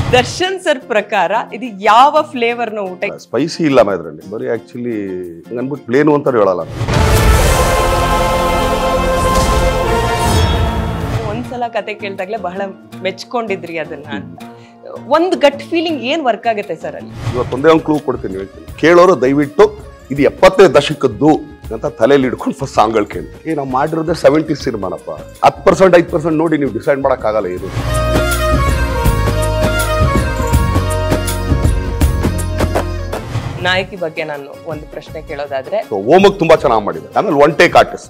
Darshan sir ಪ್ರಕಾರ ಇದು ಯಾವ ಫ್ಲೇವರ್ ನ ಊಟ ಸ್ಪೈಸಿ ಇಲ್ಲ ಇದರಲ್ಲಿ ಬರೀ ಆಕ್ಚುಲಿ ಅನ್ಬಿಟ್ಟು ಪ್ಲೇನು ಅಂತ ಹೇಳಲ್ಲ ಒಂದ್ಸಲ ಕತೆ ಕೇಳ್ದಾಗ್ಲೇ ಬಹಳ ಮೆಚ್ಕೊಂಡಿದ್ರಿ ಅದನ್ನ ಅಂತ ಒಂದು ಗಟ್ ಫೀಲಿಂಗ್ ಏನ್ ವರ್ಕ್ ಆಗುತ್ತೆ ಸರ್ ಅಲ್ಲಿ ಇವತ್ತೊಂದೇ ಒಂದು ಕ್ಲೂ ಕೊಡ್ತೀನಿ ಹೇಳ್ತೀನಿ ಕೇಳೋರು ದಯವಿಟ್ಟು ಇದು ಎಪ್ಪತ್ತನೇ ದಶಕದ್ದು ಅಂತ ತಲೆಯಲ್ಲಿ ಹಿಡ್ಕೊಂಡು ಫಸ್ಟ್ ಸಾಂಗ್ಗಳು ಕೇಳಿ ಏ ನಾವು ಮಾಡಿರೋದೇ ಸೆವೆಂಟಿ ಸಿನಿಮಾನಪ್ಪ ಹತ್ತು ಪರ್ಸೆಂಟ್ ಐದು ಪರ್ಸೆಂಟ್ ನೋಡಿ ನೀವು ಡಿಸೈಡ್ ಮಾಡೋಕ್ಕಾಗಲ್ಲ ಇದು ನಾಯಕಿ ಬಗ್ಗೆ ನಾನು ಒಂದು ಪ್ರಶ್ನೆ ಕೇಳೋದಾದ್ರೆ ಸೊ ಓಮಕ್ ತುಂಬಾ ಚೆನ್ನಾಗಿ ಮಾಡಿದ್ದಾರೆ ಆಮೇಲೆ ಒನ್ ಟೇಕ್ ಆರ್ಟಿಸ್ಟ್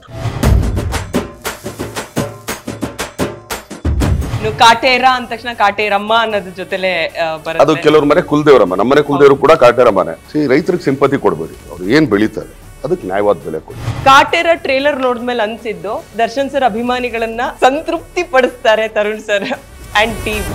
ನೀವು ಕಾಟೇರ ಅಂದ ತಕ್ಷಣ ಕಾಟೇರಮ್ಮ ಅನ್ನೋದ್ರ ಜೊತೆಲೆ ಆ, ಅದು ಬರುತ್ತೆ ಕೆಲವ್ರ ಮನೆ ಕುಲದೇವ್ರಮ್ಮ ನಮ್ಮನೆ ಕುಲದೇವ್ರು ಕೂಡ ಕಾಟೇರಮ್ಮನೆ ಸಿ ರೈತರಿಗೆ ಸಿಂಪತಿ ಕೊಡ್ಬೇಡಿ ಅವ್ರು ಏನ್ ಬೆಳೀತಾರೆ ಅದಕ್ಕೆ ನ್ಯಾಯವಾದ ಬೆಲೆ ಕೊಡಿ ಕಾಟೇರ ಟ್ರೇಲರ್ ನೋಡಿದ್ಮೇಲೆ ಅನ್ಸಿದ್ದು ದರ್ಶನ್ ಸರ್ ಅಭಿಮಾನಿಗಳನ್ನ ಸಂತೃಪ್ತಿ ಪಡಿಸ್ತಾರೆ Tarun sir and team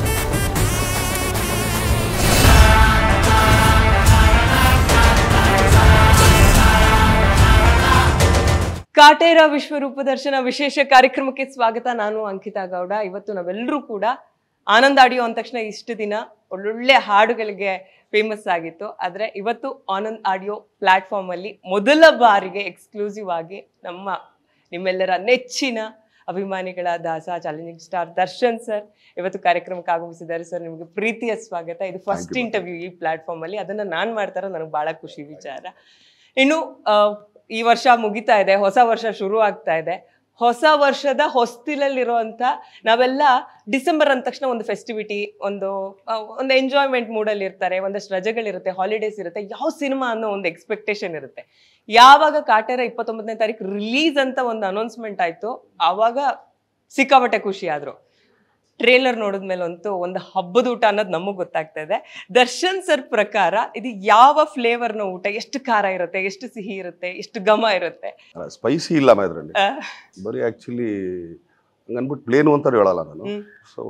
Kaatera ವಿಶ್ವರೂಪ ದರ್ಶನ ವಿಶೇಷ ಕಾರ್ಯಕ್ರಮಕ್ಕೆ ಸ್ವಾಗತ ನಾನು ಅಂಕಿತಾ ಗೌಡ ಇವತ್ತು ನಾವೆಲ್ಲರೂ ಕೂಡ ಆನಂದ್ ಆಡಿಯೋ ಅಂದ ತಕ್ಷಣ ಇಷ್ಟು ದಿನ ಒಳ್ಳೊಳ್ಳೆ ಹಾಡುಗಳಿಗೆ ಫೇಮಸ್ ಆಗಿತ್ತು ಆದರೆ ಇವತ್ತು ಆನಂದ್ ಆಡಿಯೋ ಪ್ಲಾಟ್ಫಾರ್ಮ್ ಅಲ್ಲಿ ಮೊದಲ ಬಾರಿಗೆ ಎಕ್ಸ್ಕ್ಲೂಸಿವ್ ಆಗಿ ನಮ್ಮ ನಿಮ್ಮೆಲ್ಲರ ನೆಚ್ಚಿನ ಅಭಿಮಾನಿಗಳ ದಾಸ ಚಾಲೆಂಜಿಂಗ್ ಸ್ಟಾರ್ ದರ್ಶನ್ ಸರ್ ಇವತ್ತು ಕಾರ್ಯಕ್ರಮಕ್ಕೆ ಆಗಮಿಸಿದ್ದಾರೆ ಸರ್ ನಿಮಗೆ ಪ್ರೀತಿಯ ಸ್ವಾಗತ ಇದು ಫಸ್ಟ್ you, ಇಂಟರ್ವ್ಯೂ ಈ ಪ್ಲಾಟ್ಫಾರ್ಮ್ ಅಲ್ಲಿ ಅದನ್ನ ನಾನು ಮಾಡ್ತಾರ ನನಗೆ ಬಹಳ ಖುಷಿ ವಿಚಾರ ಇನ್ನು ಆ, ಈ ವರ್ಷ ಮುಗಿತಾ ಇದೆ ಹೊಸ ವರ್ಷ ಶುರು ಆಗ್ತಾ ಇದೆ ಹೊಸ ವರ್ಷದ ಹೊಸ್ತಿಲಲ್ಲಿರುವಂತ ನಾವೆಲ್ಲ ಡಿಸೆಂಬರ್ ಅಂದ ತಕ್ಷಣ ಒಂದು ಫೆಸ್ಟಿವಿಟಿ ಒಂದು ಆ, ಒಂದು ಎಂಜಾಯ್ಮೆಂಟ್ ಮೂಡಲ್ಲಿ ಇರ್ತಾರೆ ಒಂದಷ್ಟು ರಜೆಗಳಿರುತ್ತೆ ಹಾಲಿಡೇಸ್ ಇರುತ್ತೆ ಯಾವ ಸಿನಿಮಾ ಅನ್ನೋ ಒಂದು ಎಕ್ಸ್ಪೆಕ್ಟೇಷನ್ ಇರುತ್ತೆ ಯಾವಾಗ ಕಾಟೇರ ಇಪ್ಪತ್ತೊಂಬತ್ತನೇ ತಾರೀಕು ರಿಲೀಸ್ ಅಂತ ಒಂದು ಅನೌನ್ಸ್ಮೆಂಟ್ ಆಯ್ತು ಆವಾಗ ಸಿಕ್ಕಾಪಟ್ಟೆ ಖುಷಿ ಆದ್ರು ಟ್ರೇಲರ್ ನೋಡಿದ್ಮೇಲೆ ಅಂತೂ ಒಂದು ಹಬ್ಬದ ಊಟ ಅನ್ನೋದು ನಮಗೆ ಗೊತ್ತಾಗ್ತಾ ಇದೆ ದರ್ಶನ್ ಸರ್ ಪ್ರಕಾರ ಇದು ಯಾವ ಫ್ಲೇವರ್ನ ಊಟ ಎಷ್ಟು ಖಾರ ಇರುತ್ತೆ ಎಷ್ಟು ಸಿಹಿ ಇರುತ್ತೆ ಎಷ್ಟು ಘಮ ಇರುತ್ತೆ ಸ್ಪೈಸಿ ಇಲ್ಲ ಇದರಲ್ಲಿ ಆ, ಬರೀ ಆಕ್ಚುಲಿ ಹಂಗನ್ಬಿಟ್ಟು ಪ್ಲೇನು ಅಂತ ಹೇಳಲ್ಲ ನಾನು ಹ್ಮ್. ಸೊ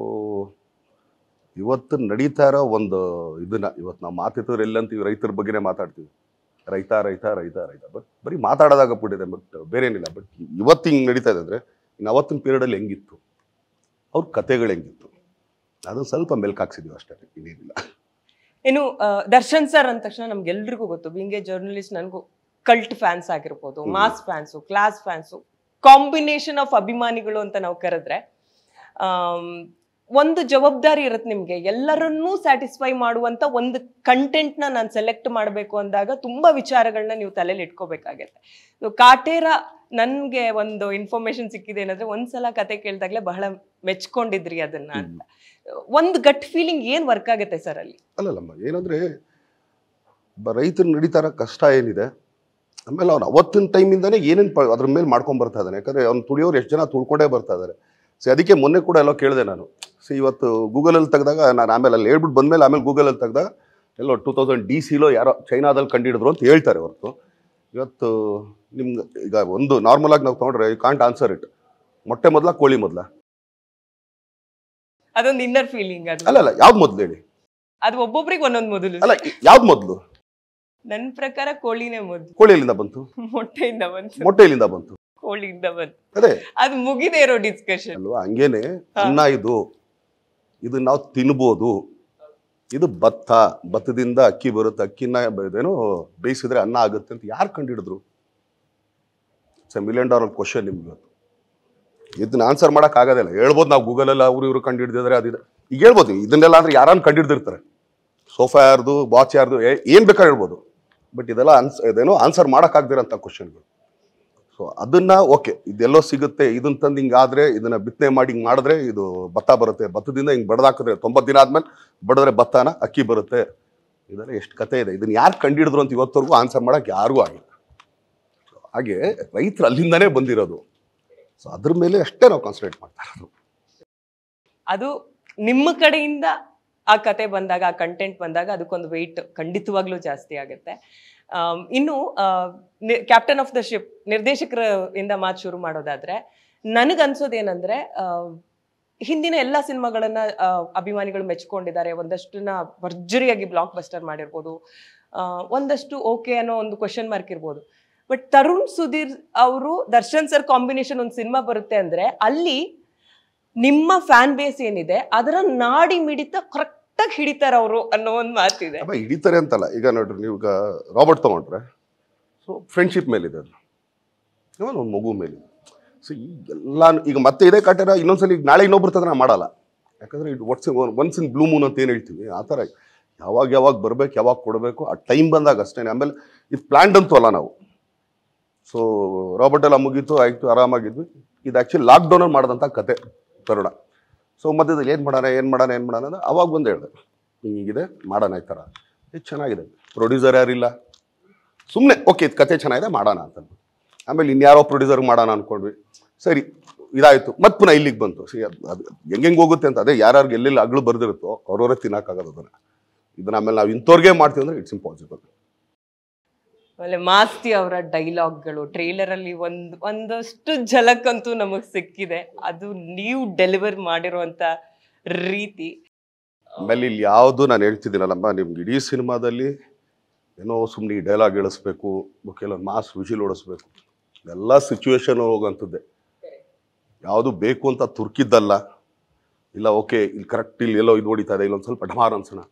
ಇವತ್ತು ನಡೀತಾ ಇರೋ ಒಂದು ಇದನ್ನ ಇವತ್ತು ನಾವು ಮಾತಿದ್ದವ್ರು ಎಲ್ಲಂತೀವಿ ರೈತರ ಬಗ್ಗೆನೇ ಮಾತಾಡ್ತೀವಿ ರೈತ ರೈತ ರೈತ ರೈತ ಬಟ್ ಬರೀ ಮಾತಾಡೋದಾಗ ಬಿಟ್ಟಿದೆ ಬಟ್ ಬೇರೆ ಏನಿಲ್ಲ ಬಟ್ ಇವತ್ತು ಹಿಂಗೆ ನಡೀತಾ ಇದೆ ಅಂದರೆ ಇನ್ನು ಅವತ್ತಿನ ಪೀರಿಯಡಲ್ಲಿ ಹೆಂಗಿತ್ತು ಅವ್ರ ಕತೆಗಳು ಹೆಂಗಿತ್ತು ಅದನ್ನು ಸ್ವಲ್ಪ ಮೆಲ್ಕ್ ಹಾಕ್ಸಿದೀವಿ ಅಷ್ಟೇ ಇನ್ನೇನಿಲ್ಲ ಇನ್ನು ಆ, ದರ್ಶನ್ ಸರ್ ಅಂದ ತಕ್ಷಣ ನಮ್ಗೆಲ್ರಿಗೂ ಗೊತ್ತು ಬಿಂಗೆ ಜರ್ನಲಿಸ್ಟ್ ನನಗೂ ಕಲ್ಟ್ ಫ್ಯಾನ್ಸ್ ಆಗಿರ್ಬೋದು mass fans class fans combination of ಅಭಿಮಾನಿಗಳು ಅಂತ ನಾವು ಕರೆದ್ರೆ ಆಮ್, ಒಂದು ಜವಾಬ್ದಾರಿ ಇರುತ್ತೆ ನಿಮಗೆ ಎಲ್ಲರನ್ನೂ ಸ್ಯಾಟಿಸ್ಫೈ ಮಾಡುವಂತ ಒಂದು ಕಂಟೆಂಟ್ನ ನಾನು ಸೆಲೆಕ್ಟ್ ಮಾಡಬೇಕು ಅಂದಾಗ ತುಂಬಾ ವಿಚಾರಗಳನ್ನ ನೀವು ತಲೆಯಲ್ಲಿ ಇಟ್ಕೋಬೇಕಾಗತ್ತೆ So, ಕಾಟೇರ ನನ್ಗೆ ಒಂದು ಇನ್ಫಾರ್ಮೇಶನ್ ಸಿಕ್ಕಿದೆ ಏನಂದ್ರೆ ಒಂದ್ಸಲ ಕತೆ ಕೇಳ್ದಾಗ್ಲೇ ಬಹಳ ಮೆಚ್ಕೊಂಡಿದ್ರಿ ಅದನ್ನ ಅಂತ ಒಂದು ಗಟ್ ಫೀಲಿಂಗ್ ಏನ್ ವರ್ಕ್ ಆಗುತ್ತೆ ಸರ್ ಅಲ್ಲಿ ಅಲ್ಲಲ್ಲಮ್ಮ ಏನಂದ್ರೆ ಬ ರೈತರು ನಡೀತಾ ಇರೋ ಕಷ್ಟ ಏನಿದೆ ಆಮೇಲೆ ಅವ್ನು ಅವತ್ತಿನ ಟೈಮಿಂದಾನೇ ಏನೇನು ಪ ಅದ್ರ ಮೇಲೆ ಮಾಡ್ಕೊಂಡ್ ಬರ್ತಾ ಇದ್ದಾನೆ ಯಾಕಂದ್ರೆ ಅವ್ನು ತುಳಿಯೋರು ಎಷ್ಟು ಜನ ತುಳ್ಕೊಂಡೇ ಬರ್ತಾ ಇದ್ದಾರೆ ಸೊ ಅದಕ್ಕೆ ಮೊನ್ನೆ ಕೂಡ ಎಲ್ಲೋ ಕೇಳಿದೆ ನಾನು ಸೊ ಇವತ್ತು ಗೂಗಲಲ್ಲಿ ತೆಗೆದಾಗ ನಾನು ಆಮೇಲೆ ಅಲ್ಲಿ ಹೇಳ್ಬಿಟ್ಟು ಬಂದ್ಮೇಲೆ ಆಮೇಲೆ ಗೂಗಲಲ್ಲಿ ತೆಗ್ದಾಗ ಎಲ್ಲೋ ಟೂ ತೌಸಂಡ್ ಡಿ ಸಿಲೋ ಯಾರೋ ಚೈನಾದಲ್ಲಿ ಕಂಡಿಡಿದ್ರು ಅಂತ ಹೇಳ್ತಾರೆ ಹೊರತು ಇವತ್ತು ನಿಮ್ಗೆ ಈಗ ಒಂದು ನಾರ್ಮಲ್ ಆಗಿ ನಾವು ತೊಗೊಂಡ್ರೆ ಯು ಕಾಂಟ್ ಆನ್ಸರ್ ಇಟ್ ಮೊಟ್ಟೆ ಮೊದಲ ಕೋಳಿ ಮೊದಲ ಅದೊಂದು ಇನ್ನರ್ ಫೀಲಿಂಗ್ ಅದು ಅಲ್ಲ ಅಲ್ಲ ಯಾವ್ದು ಮೊದಲು ಹೇಳಿ ಅದು ಒಬ್ಬೊಬ್ರಿಗೆ ಒಂದೊಂದು ಮೊದಲು ಅಲ್ಲ ಯಾವ್ದು ಮೊದಲು ನನ್ನ ಪ್ರಕಾರ ಕೋಳಿನೇ ಮೊದಲು ಕೋಳಿಯಲ್ಲಿಂದ ಬಂತು ಮೊಟ್ಟೆಯಿಂದ ಬಂತು ಮೊಟ್ಟೆಯಲ್ಲಿಂದ ಬಂತು ಕೋಳಿಯಿಂದ ಬಂತು ಅದೇ ಅದು ಮುಗಿದೇ ಇರೋ ಡಿಸ್ಕಷನ್ ಅಲ್ವಾ ಹಂಗೇನೆ ಅನ್ನ ಇದು ಇದು ನಾವು ತಿನ್ಬೋದು ಇದು ಭತ್ತ ಭತ್ತದಿಂದ ಅಕ್ಕಿ ಬರುತ್ತೆ ಅಕ್ಕಿನ ಏನೋ ಬೇಯಿಸಿದ್ರೆ ಅನ್ನ ಆಗುತ್ತೆ ಅಂತ ಯಾರು ಕಂಡಿಡಿದ್ರು ಇಟ್ಸ್ ಮಿಲಿಯನ್ ಡಾಲರ್ ಕ್ವಶನ್ ನಿಮ್ಗೆ ಇವತ್ತು ಇದನ್ನ ಆನ್ಸರ್ ಮಾಡಕ್ ಆಗೋದಿಲ್ಲ ಹೇಳ್ಬೋದು ನಾವು ಗೂಗಲಲ್ಲಿ ಅವ್ರು ಇವರು ಕಂಡಿಡಿದಿದ್ರೆ ಅದಿದೆ ಈಗ ಹೇಳ್ಬೋದು ಇದನ್ನೆಲ್ಲ ಅಂದ್ರೆ ಯಾರನ್ನ ಕಂಡಿಡ್ದಿರ್ತಾರೆ ಸೋಫಾ ಯಾರ್ದು ವಾಚ್ ಯಾರ್ದು ಏ- ಏನ್ ಬೇಕಾದ್ರೆ ಹೇಳ್ಬೋದು ಬಟ್ ಇದೆಲ್ಲ ಅನ್ಸ್ ಇದೇನೋ ಆನ್ಸರ್ ಮಾಡಕ್ಕಾಗ್ದಿರೋಂಥ ಕ್ವಶನ್ಗಳು ಸೊ ಅದನ್ನ ಓಕೆ ಇದೆಲ್ಲೋ ಸಿಗುತ್ತೆ ಇದನ್ನ ತಂದು ಹಿಂಗಾದ್ರೆ ಇದನ್ನ ಬಿತ್ತನೆ ಮಾಡಿ ಹಿಂಗ್ ಮಾಡಿದ್ರೆ ಇದು ಭತ್ತ ಬರುತ್ತೆ ಭತ್ತದಿಂದ ಹಿಂಗ್ ಬಡ್ದಾಕಿದ್ರೆ ತೊಂಬತ್ತು ದಿನ ಆದ್ಮೇಲೆ ಬಡದ್ರೆ ಭತ್ತನ ಅಕ್ಕಿ ಬರುತ್ತೆ ಇದೆಲ್ಲ ಎಷ್ಟು ಕತೆ ಇದೆ ಇದನ್ನ ಯಾರು ಕಂಡಿಡಿದ್ರು ಅಂತ ಇವತ್ತವರೆಗೂ ಆನ್ಸರ್ ಮಾಡಕ್ ಯಾರಿಗೂ ಆಗಿಲ್ಲ So, ಹಾಗೆ ರೈತರು ಅಲ್ಲಿಂದಾನೇ ಬಂದಿರೋದು ಸೊ ಅದ್ರ ಮೇಲೆ ಅಷ್ಟೇ ನಾವು ಕಾನ್ಸಂಟ್ರೇಟ್ ಮಾಡ್ತಾ ಇರೋದು ಅದು ನಿಮ್ಮ ಕಡೆಯಿಂದ ಆ ಕತೆ ಬಂದಾಗ ಆ ಕಂಟೆಂಟ್ ಬಂದಾಗ ಅದಕ್ಕೊಂದು ವೆಯ್ಟ್ ಖಂಡಿತವಾಗ್ಲೂ ಜಾಸ್ತಿ ಆಗುತ್ತೆ ಆಮ್, ಇನ್ನು ಕ್ಯಾಪ್ಟನ್ ಆಫ್ ದ ಶಿಪ್ ನಿರ್ದೇಶಕರ ಇಂದ ಮಾತು ಶುರು ಮಾಡೋದಾದ್ರೆ ನನಗನ್ಸೋದೇನಂದ್ರೆ ಆ, ಹಿಂದಿನ ಎಲ್ಲ ಸಿನಿಮಾಗಳನ್ನ ಆ, ಅಭಿಮಾನಿಗಳು ಮೆಚ್ಕೊಂಡಿದ್ದಾರೆ ಒಂದಷ್ಟನ್ನ ಭರ್ಜರಿಯಾಗಿ ಬ್ಲಾಕ್ ಬಸ್ಟರ್ ಮಾಡಿರ್ಬೋದು ಆ, ಒಂದಷ್ಟು ಓಕೆ ಅನ್ನೋ ಒಂದು ಕ್ವಶನ್ ಮಾರ್ಕ್ ಇರ್ಬೋದು ಬಟ್ ತರುಣ್ ಸುಧೀರ್ ಅವರು ದರ್ಶನ್ ಸರ್ ಕಾಂಬಿನೇಷನ್ ಒಂದು ಸಿನಿಮಾ ಬರುತ್ತೆ ಅಂದ್ರೆ ಅಲ್ಲಿ ನಿಮ್ಮ ಫ್ಯಾನ್ ಬೇಸ್ ಏನಿದೆ ಅದರ ನಾಡಿ ಮಿಡಿತ ಕರೆಕ್ಟ್ ಕರೆಕ್ಟಾಗಿ ಹಿಡಿತಾರ ಅವರು ಅನ್ನೋ ಒಂದು ಮಾತಿದೆ ಅಪ್ಪ ಹಿಡಿತಾರೆ ಅಂತಲ್ಲ ಈಗ ನೋಡ್ರಿ ನೀವು ಈಗ ರಾಬರ್ಟ್ ತೊಗೊಂಡ್ರೆ ಸೊ ಫ್ರೆಂಡ್ಶಿಪ್ ಮೇಲಿದೆ ಅದು ಇವಾಗ ಒಂದು ಮಗು ಮೇಲಿದೆ ಸೊ ಎಲ್ಲ ಈಗ ಮತ್ತೆ ಇದೇ ಕಾಟರ ಇನ್ನೊಂದ್ಸಲಿ ಈಗ ನಾಳೆ ಇನ್ನೊಬ್ರು ತಂದ್ರೆ ನಾನು ಮಾಡಲ್ಲ ಯಾಕಂದ್ರೆ ಇದು it's once in blue moon ಅಂತ ಏನು ಹೇಳ್ತೀವಿ ಆ ಥರ ಯಾವಾಗ ಯಾವಾಗ ಬರ್ಬೇಕು ಯಾವಾಗ ಕೊಡಬೇಕು ಆ ಟೈಮ್ ಬಂದಾಗ ಅಷ್ಟೇ ಆಮೇಲೆ ಇದು ಪ್ಲ್ಯಾಂಡ್ ಅಂತೂ ಅಲ್ಲ ನಾವು ಸೊ ರಾಬರ್ಟ್ ಎಲ್ಲ ಮುಗೀತು ಆಯಿತು ಆರಾಮಾಗಿದ್ವಿ ಇದು ಆ್ಯಕ್ಚುಲಿ ಲಾಕ್ಡೌನಲ್ಲಿ ಮಾಡಿದಂಥ ಕತೆ ತರುಣ ಸೊ ಮಧ್ಯದಲ್ಲಿ ಏನು ಮಾಡೋಣ ಏನು ಮಾಡೋಣ ಏನು ಮಾಡೋಣ ಅಂದ್ರೆ ಅವಾಗ ಬಂದು ಹೇಳಿದೆ ಹೀಗಿದೆ ಮಾಡೋಣ ಈ ಥರ ಇದು ಚೆನ್ನಾಗಿದೆ ಪ್ರೊಡ್ಯೂಸರ್ ಯಾರಿಲ್ಲ ಸುಮ್ಮನೆ ಓಕೆ ಇದು ಕತೆ ಚೆನ್ನಾಗಿದೆ ಮಾಡೋಣ ಅಂತ ಆಮೇಲೆ ಇನ್ಯಾರೋ ಪ್ರೊಡ್ಯೂಸರ್ಗೆ ಮಾಡೋಣ ಅಂದ್ಕೊಂಡ್ವಿ ಸರಿ ಇದಾಯಿತು ಮತ್ತೆ ಪುನಃ ಇಲ್ಲಿಗೆ ಬಂತು ಸಿ ಅದು ಅದು ಹೆಂಗೆ ಹೋಗುತ್ತೆ ಅಂತ ಅದೇ ಯಾರ್ಯಾರಿಗೆ ಎಲ್ಲೆಲ್ಲಿ ಅಗಳು ಬರ್ದಿರುತ್ತೋ ಅವ್ರವರೇ ತಿನ್ನೋಕ್ಕಾಗೋದು ಅದನ್ನು ಇದನ್ನ ಆಮೇಲೆ ನಾವು ಇಂಥವ್ರಿಗೆ ಮಾಡ್ತೀವಿ ಅಂದರೆ ಇಟ್ಸ್ ಇಂಪಾಸಿಬಲ್ ಆಮೇಲೆ ಮಾಸ್ತಿ ಅವರ ಡೈಲಾಗ್ಗಳು ಟ್ರೈಲರ್ ಅಲ್ಲಿ ಒಂದ್ ಒಂದಷ್ಟು ಝಲಕ್ ಅಂತೂ ನಮಗ್ ಸಿಕ್ಕಿದೆ ಅದು ನೀವು ಡೆಲಿವರ್ ಮಾಡಿರುವಂತ ರೀತಿ ಆಮೇಲೆ ಇಲ್ಲಿ ಯಾವುದು ನಾನು ಹೇಳ್ತಿದ್ದೀನಲ್ಲಮ್ಮ ನಿಮ್ಗೆ ಇಡೀ ಸಿನಿಮಾದಲ್ಲಿ ಏನೋ ಸುಮ್ಮನೆ ಈ ಡೈಲಾಗ್ ಇಳಿಸ್ಬೇಕು ಕೆಲವೊಂದು ಮಾಸ್ ವಿಜಿಲ್ ಓಡಿಸ್ಬೇಕು ಎಲ್ಲ ಸಿಚುವೇಶನ್ ಹೋಗೋಂಥದ್ದೇ ಯಾವುದು ಬೇಕು ಅಂತ ತುರ್ಕಿದ್ದಲ್ಲ ಇಲ್ಲ ಓಕೆ ಇಲ್ಲಿ ಕರೆಕ್ಟ್ ಇಲ್ಲಿ ಎಲ್ಲೋ ಇದು ಹೊಡಿತಾ ಇದೆ ಇಲ್ಲೊಂದು ಸ್ವಲ್ಪ ಡಮಾರ್ ಅನ್ಸೋಣ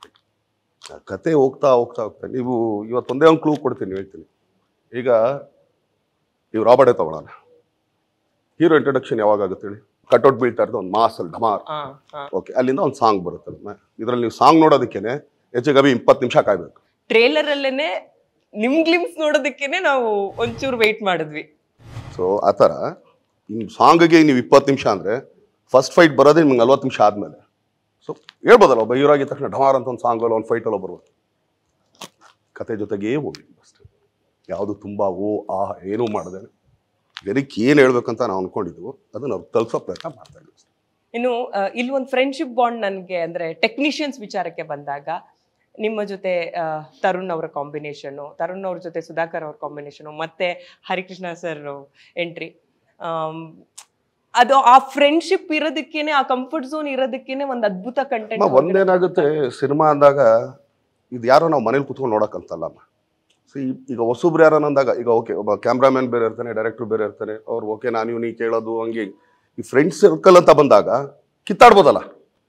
ಆ ಕತೆ ಹೋಗ್ತಾ ಹೋಗ್ತಾ ಹೋಗ್ತಾ ನೀವು ಇವತ್ತೊಂದೇ ಒಂದು ಕ್ಲೂ ಕೊಡ್ತೀನಿ ಹೇಳ್ತೀನಿ ಈಗ ನೀವು ರಾಬರ್ಟೇ ತಗೊಳ್ಳೋಣ ಹೀರೋ ಇಂಟ್ರೊಡಕ್ಷನ್ ಯಾವಾಗ ಆಗುತ್ತೆ ಹೇಳಿ ಕಟ್ಔಟ್ ಬೀಳ್ತಾ ಇರೋದು ಒಂದು ಮಾಸಲ್ಲಿ ಡಮಾರ್ ಹಾ ಹಾ ಓಕೆ ಅಲ್ಲಿಂದ ಒಂದು ಸಾಂಗ್ ಬರುತ್ತೆ ಇದರಲ್ಲಿ ನೀವು ಸಾಂಗ್ ನೋಡೋದಕ್ಕೇನೆ ಹೆಚ್ಚು ಕಮ್ಮಿ ಇಪ್ಪತ್ತು ನಿಮಿಷ ಕಾಯ್ಬೇಕು ಟ್ರೇಲರ್ ಅಲ್ಲೇನೆ ನಿಮ್ ಗ್ಲಿಮ್ಸ್ ನೋಡೋದಕ್ಕೇನೆ ನಾವು ಒಂಚೂರು ವೆಯ್ಟ್ ಮಾಡಿದ್ವಿ ಸೊ ಆ ಥರ ನಿಮ್ಮ ಸಾಂಗ್ಗೆ ನೀವು ಇಪ್ಪತ್ತು ನಿಮಿಷ ಅಂದರೆ ಫಸ್ಟ್ ಫೈಟ್ ಬರೋದೇ ನಿಮ್ಗೆ ನಲ್ವತ್ತು ನಿಮಿಷ ಆದಮೇಲೆ ಸೊ ಹೇಳ್ಬೋದಲ್ಲ ಒಬ್ಬ ಹೀರೋ ಆಗಿದ ತಕ್ಷಣ ಡಮಾರ್ ಅಂತ ಒಂದು ಸಾಂಗಲ್ಲ ಒಂದು ಫೈಟಲ್ಲೋ ಬರ್ಬೋದು ಕತೆ ಜೊತೆಗೇ ಹೋಗಿ ಅಷ್ಟೇ ಯಾವುದು ತುಂಬ ಓ ಆ ಏನೂ ಮಾಡದೆ ಜನಕ್ಕೆ ಏನು ಹೇಳ್ಬೇಕಂತ ನಾವು ಅಂದ್ಕೊಂಡಿದ್ವು ಅದನ್ನು ಅವ್ರು ತಲುಪಿಸೋ ಪ್ರಯತ್ನ ಮಾಡ್ತಾ ಇದ್ವಿ ಅಷ್ಟೇ ಇನ್ನು ಆ, ಇಲ್ಲಿ ಒಂದು ಫ್ರೆಂಡ್ಶಿಪ್ ಬಾಂಡ್ ನನಗೆ ಅಂದ್ರೆ ಟೆಕ್ನಿಷಿಯನ್ಸ್ ವಿಚಾರಕ್ಕೆ ಬಂದಾಗ ನಿಮ್ಮ ಜೊತೆ ಆ, ತರುಣ್ ಅವರ ಕಾಂಬಿನೇಷನು ತರುಣ್ ಅವ್ರ ಜೊತೆ ಸುಧಾಕರ್ ಅವ್ರ ಕಾಂಬಿನೇಷನು ಮತ್ತೆ ಹರಿಕೃಷ್ಣ ಸರ್ ಎಂಟ್ರಿ ಅದು ಆ ಫ್ರೆಂಡ್ಶಿಪ್ ಇರೋದಕ್ಕೇನೆ ಆ ಕಂಫರ್ಟ್ ಝೋನ್ ಇರೋದಕ್ಕೇನೆ ಒಂದು ಅದ್ಭುತ ಅಮ್ಮ ಕಂಟೆಂಟ್ ಒಂದೇನಾಗುತ್ತೆ ಸಿನಿಮಾ ಅಂದಾಗ ಇದು ಯಾರೋ ನಾವು ಮನೇಲಿ ಕುತ್ಕೊಂಡು ನೋಡಕ್ಕಂತಲ್ಲಮ್ಮ ಸೊ ಈಗ ಹೊಸಬ್ರು ಯಾರು ಅಂದಾಗ ಈಗ ಓಕೆ ಒಬ್ಬ ಕ್ಯಾಮ್ರಾಮನ್ ಬೇರೆ ಇರ್ತಾನೆ ಡೈರೆಕ್ಟರ್ ಬೇರೆ ಇರ್ತಾನೆ ಅವ್ರು ಓಕೆ ನಾನು ಇವ್ನಿಗೆ ಕೇಳೋದು ಹಂಗೆ ಈ ಫ್ರೆಂಡ್ಸ್ ಸರ್ಕಲ್ ಅಂತ ಬಂದಾಗ ಕಿತ್ತಾಡ್ಬೋದಲ್ಲ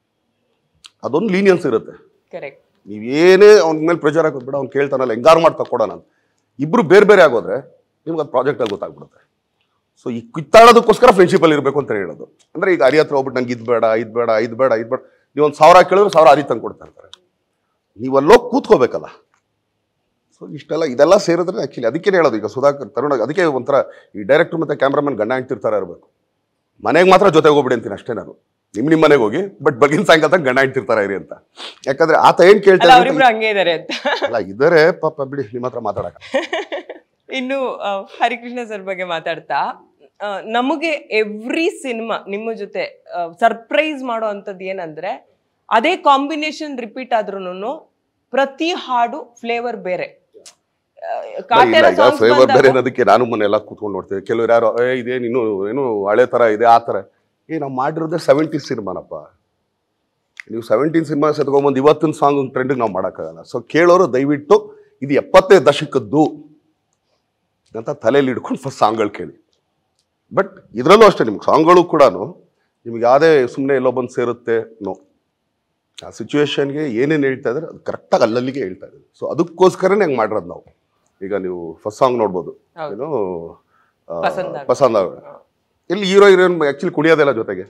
ಅದೊಂದು ಲೀನಿಯನ್ಸ್ ಇರುತ್ತೆ ಕರೆಕ್ಟ್ ನೀವೇನೇ ಅವ್ನ ಮೇಲೆ ಪ್ರೆಷರ್ ಹಾಕೋದು ಬಿಡ ಅವ್ನು ಕೇಳ್ತಾನಲ್ಲ ಹೆಂಗಾರು ಮಾಡಿ ತಕ್ಕೊಡೋಣ ಅಂತ ಇಬ್ರು ಬೇರೆ ಬೇರೆ ಆಗೋದ್ರೆ ನಿಮ್ಗೆ ಅದು ಪ್ರಾಜೆಕ್ಟಲ್ಲಿ ಗೊತ್ತಾಗ್ಬಿಡುತ್ತೆ ಸೊ ಈ ಕಿತ್ತಾಡೋದಕ್ಕೋಸ್ಕರ ಫ್ರೆಂಡ್ಶಿಪ್ಪಲ್ಲಿ ಇರಬೇಕು ಅಂತ ಹೇಳೋದು ಅಂದ್ರೆ ಈಗ ಹರಿ ಹತ್ರ ಹೋಗ್ಬಿಟ್ಟು ನಂಗೆ ಇದು ಬೇಡ ಇದು ಬೇಡ ಇದು ಬೇಡ ಇದು ಬೇಡ ನೀವು ಒಂದು ಸಾವಿರ ಕೇಳಿದ್ರೆ ಸಾವಿರ ಹರಿ ತಂದು ಕೊಡ್ತಾ ಇರ್ತಾರೆ ನೀವಲ್ಲೋ ಕೂತ್ಕೋಬೇಕಲ್ಲ ಸೊ ಇಷ್ಟೆಲ್ಲ ಇದೆಲ್ಲ ಸೇರಿದ್ರೆ ಆ್ಯಕ್ಚುಲಿ ಅದಕ್ಕೆ ಹೇಳೋದು ಈಗ ಸುಧಾಕರ್ ತರುಣ ಅದಕ್ಕೆ ಒಂಥರ ಈ ಡೈರೆಕ್ಟರ್ ಮತ್ತು ಕ್ಯಾಮ್ರಾಮನ್ ಗಂಡ ಹೆಂಡ್ತಿರ್ತಾರೆ ಇರಬೇಕು ಮನೆಗೆ ಮಾತ್ರ ಜೊತೆಗೆ ಹೋಗ್ಬಿಡಿ ಅಂತೀನಿ ಅಷ್ಟೇ ನಾನು ನಿಮ್ಮ ನಿಮ್ಮ ಮನೆಗೆ ಹೋಗಿ ಬಟ್ ಬಗಿನ ಸಾಯಂಕಾಲ ತನಕ ಗಂಡ ಹೆಂಡ್ತಿರ್ತಾರೆ ಇರಿ ಅಂತ ಯಾಕಂದ್ರೆ ಆತ ಏನು ಅಲ್ಲ ಕೇಳ್ತಾರೆ ಅಂತ ಅವರಿಬ್ರು ಹಂಗೆ ಇದಾರೆ ಅಂತ ಅಲ್ಲ ಇದಾರೆ ಪಾಪ ಬಿಡಿ ನಿಮ್ಮ ಹತ್ರ ಮಾತಾಡಕ ಇನ್ನು ಆ, ಹರಿಕೃಷ್ಣ ಸರ್ ಬಗ್ಗೆ ಮಾತಾಡ್ತಾ ಆ, ನಮಗೆ ಎವ್ರಿ ಸಿನಿಮಾ ನಿಮ್ಮ ಜೊತೆ ಸರ್ಪ್ರೈಸ್ ಮಾಡೋ ಅಂಥದ್ದು ಏನಂದ್ರೆ ಅದೇ ಕಾಂಬಿನೇಷನ್ ರಿಪೀಟ್ ಆದ್ರೂನು ಪ್ರತಿ ಹಾಡು ಫ್ಲೇವರ್ ಬೇರೆ ಆ, ಕಾಟೇರ ಇಲ್ಲ ಈಗ songs ಫ್ಲೇವರ್ ಬೇರೆ ಬಂದಾಗ- ಅನ್ನೋದಕ್ಕೆ ನಾನು ಮೊನ್ನೆ ಎಲ್ಲ ಕೂತ್ಕೊಂಡು ನೋಡ್ತೇವೆ ಕೆಲವ್ರು ಯಾರೋ ಏ ಇದೇನು ಇನ್ನು ಏನು ಹಳೆ ತರ ಇದೆ ಆ ತರ ಏ ನಾವು ಮಾಡಿರೋದೇ ಸೆವೆಂಟೀನ್ ಸಿನಿಮಾನಪ್ಪ ನೀವು ಸೆವೆಂಟೀನ್ ಸಿನಿಮಾ ಸೆತ್ಕೊಂಬಂದು ಇವತ್ತಿನ ಸಾಂಗ್ ಟ್ರೆಂಡಿಗೆ ನಾವು ಮಾಡೋಕ್ಕಾಗಲ್ಲ ಸೊ ಕೇಳೋರು ದಯವಿಟ್ಟು ಇದು ಎಪ್ಪತ್ತೇ ದಶಕದ್ದು ಅಂತ ತಲೆಯಲ್ಲಿ ಹಿಡ್ಕೊಂಡು ಫಸ್ಟ್ ಸಾಂಗ್ಗಳು ಕೇಳಿ ಬಟ್ ಇದರಲ್ಲೂ ಅಷ್ಟೇ ನಿಮ್ಗೆ ಸಾಂಗ್ಗಳು ಕೂಡ ನಿಮ್ಗೆ ಯಾವುದೇ ಸುಮ್ಮನೆ ಎಲ್ಲೋ ಬಂದು ಸೇರುತ್ತೆ ನೋ ಆ ಸಿಚುವೇಶನ್ಗೆ ಏನೇನು ಹೇಳ್ತಾ ಇದ್ದಾರೆ ಅದು ಕರೆಕ್ಟಾಗಿ ಅಲ್ಲಲ್ಲಿಗೆ ಹೇಳ್ತಾ ಇದ್ದಾರೆ ಸೊ ಅದಕ್ಕೋಸ್ಕರನೇ ಹೆಂಗೆ ಮಾಡಿರೋದು ನಾವು ಈಗ ನೀವು ಫಸ್ಟ್ ಸಾಂಗ್ ನೋಡ್ಬೋದು ಹೌದು. ಏನು ಆ, ಪಸಂದ್ ಆಗ. ಪಸಂದ್ ಆಗ. ಇಲ್ಲಿ ಹೀರೋ ಹೀರೋಯಿನ್ ಆ್ಯಕ್ಚುಲಿ ಕುಣಿಯೋದಿಲ್ಲ ಜೊತೆಗೆ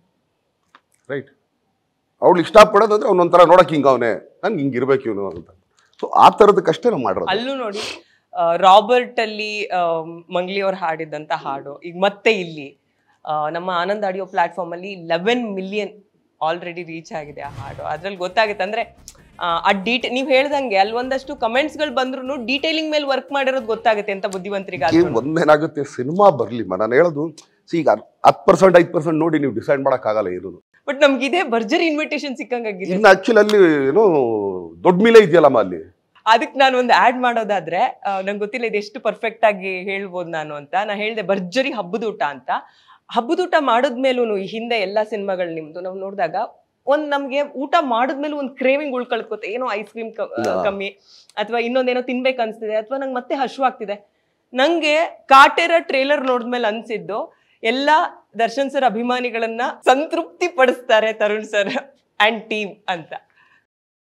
ರೈಟ್ ಅವಳು ಇಷ್ಟಪಡೋದಂದ್ರೆ ಅವನೊಂಥರ ನೋಡಕ್ಕೆ ಹಿಂಗೆ ಅವನೇ ನಂಗೆ ಹಿಂಗೆ ಇರ್ಬೇಕು ಇವನು ಅಂತ ಸೊ ಆ ಥರದಕ್ಕಷ್ಟೇ ನಾವು ಮಾಡಿರೋದು ಅಲ್ಲೂ ನೋಡಿ ಆ, ರಾಬರ್ಟ್ ಅಲ್ಲಿ ಆ, ಮಂಗ್ಲಿ ಅವ್ರು ಹಾಡಿದಂತ ಹಾಡು ಈಗ ಮತ್ತೆ ಇಲ್ಲಿ ಆ, ನಮ್ಮ ಆನಂದ್ ಆಡಿಯೋ ಪ್ಲಾಟ್ಫಾರ್ಮ್ ಅಲ್ಲಿ ಲೆವೆನ್ ಮಿಲಿಯನ್ ಆಲ್ರೆಡಿ ರೀಚ್ ಆಗಿದೆ ಆ ಹಾಡು ಅದ್ರಲ್ಲಿ ಗೊತ್ತಾಗುತ್ತೆ ಅಂದ್ರೆ ಆ, ಆ ಡೀಟೇ ನೀವ್ ಹೇಳ್ದಂಗೆ ಅಲ್ಲಿ ಒಂದಷ್ಟು ಕಮೆಂಟ್ಸ್ ಗಳು ಬಂದ್ರು ಡೀಟೇಲಿಂಗ್ ಮೇಲೆ ವರ್ಕ್ ಮಾಡಿರೋದು ಗೊತ್ತಾಗುತ್ತೆ ಅಂತ ಬುದ್ಧಿವಂತರಿಗೆ ಈ ಒಂದೇನಾಗುತ್ತೆ ಸಿನಿಮಾ ಬರಲಿ ನಾನು ಹೇಳೋದು ಸಿ ಈಗ ಹತ್ತು ಪರ್ಸೆಂಟ್ ಐದು ಪರ್ಸೆಂಟ್ ನೋಡಿ ನೀವು ಡಿಸೈಡ್ ಮಾಡೋಕ್ಕಾಗಲ್ಲ ಏನು ಬಟ್ ನಮ್ಗೆ ಇದೇ ಭರ್ಜರಿ ಇನ್ವಿಟೇಷನ್ ಸಿಕ್ಕಂಗಾಗಿದೆ ಇನ್ನು ಆ್ಯಕ್ಚುಲಿ ಅಲ್ಲಿ ಏನು ದೊಡ್ಡ ಮೇಲೆ ಇದೆಯಲ್ಲಮ್ಮ ಅಲ್ಲಿ ಅದಕ್ಕೆ ನಾನು ಒಂದು ಆಡ್ ಮಾಡೋದಾದ್ರೆ ಆ, ನಂಗೆ ಗೊತ್ತಿಲ್ಲ ಇದು ಎಷ್ಟು ಪರ್ಫೆಕ್ಟ್ ಆಗಿ ಹೇಳ್ಬೋದು ನಾನು ಅಂತ ನಾ ಹೇಳ್ದೆ ಭರ್ಜರಿ ಹಬ್ಬದ ಊಟ ಅಂತ ಹಬ್ಬದ ಊಟ ಮಾಡಿದ್ಮೇಲೂ ಈ ಹಿಂದೆ ಎಲ್ಲಾ ಸಿನಿಮಾಗಳು ನಿಮ್ದು ನಾವು ನೋಡಿದಾಗ ಒಂದ್ ನಮ್ಗೆ ಊಟ ಮಾಡಿದ್ಮೇಲೆ ಒಂದು ಕ್ರೇವಿಂಗ್ ಉಳ್ಕೊಳ್ಕೋತೆ ಏನೋ ಐಸ್ ಕ್ರೀಮ್ ಕಮ್ಮಿ ಅಥವಾ ಇನ್ನೊಂದೇನೋ ತಿನ್ಬೇಕು ಅನ್ಸ್ತಿದೆ ಅಥವಾ ನಂಗೆ ಮತ್ತೆ ಹಶ್ವಾಗ್ತಿದೆ ನಂಗೆ ಕಾಟೇರ ಟ್ರೇಲರ್ ನೋಡಿದ್ಮೇಲೆ ಅನ್ಸಿದ್ದು ಎಲ್ಲ ದರ್ಶನ್ ಸರ್ ಅಭಿಮಾನಿಗಳನ್ನ ಸಂತೃಪ್ತಿ ಪಡಿಸ್ತಾರೆ ತರುಣ್ ಸರ್ ಅಂಡ್ ಟೀಮ್ ಅಂತ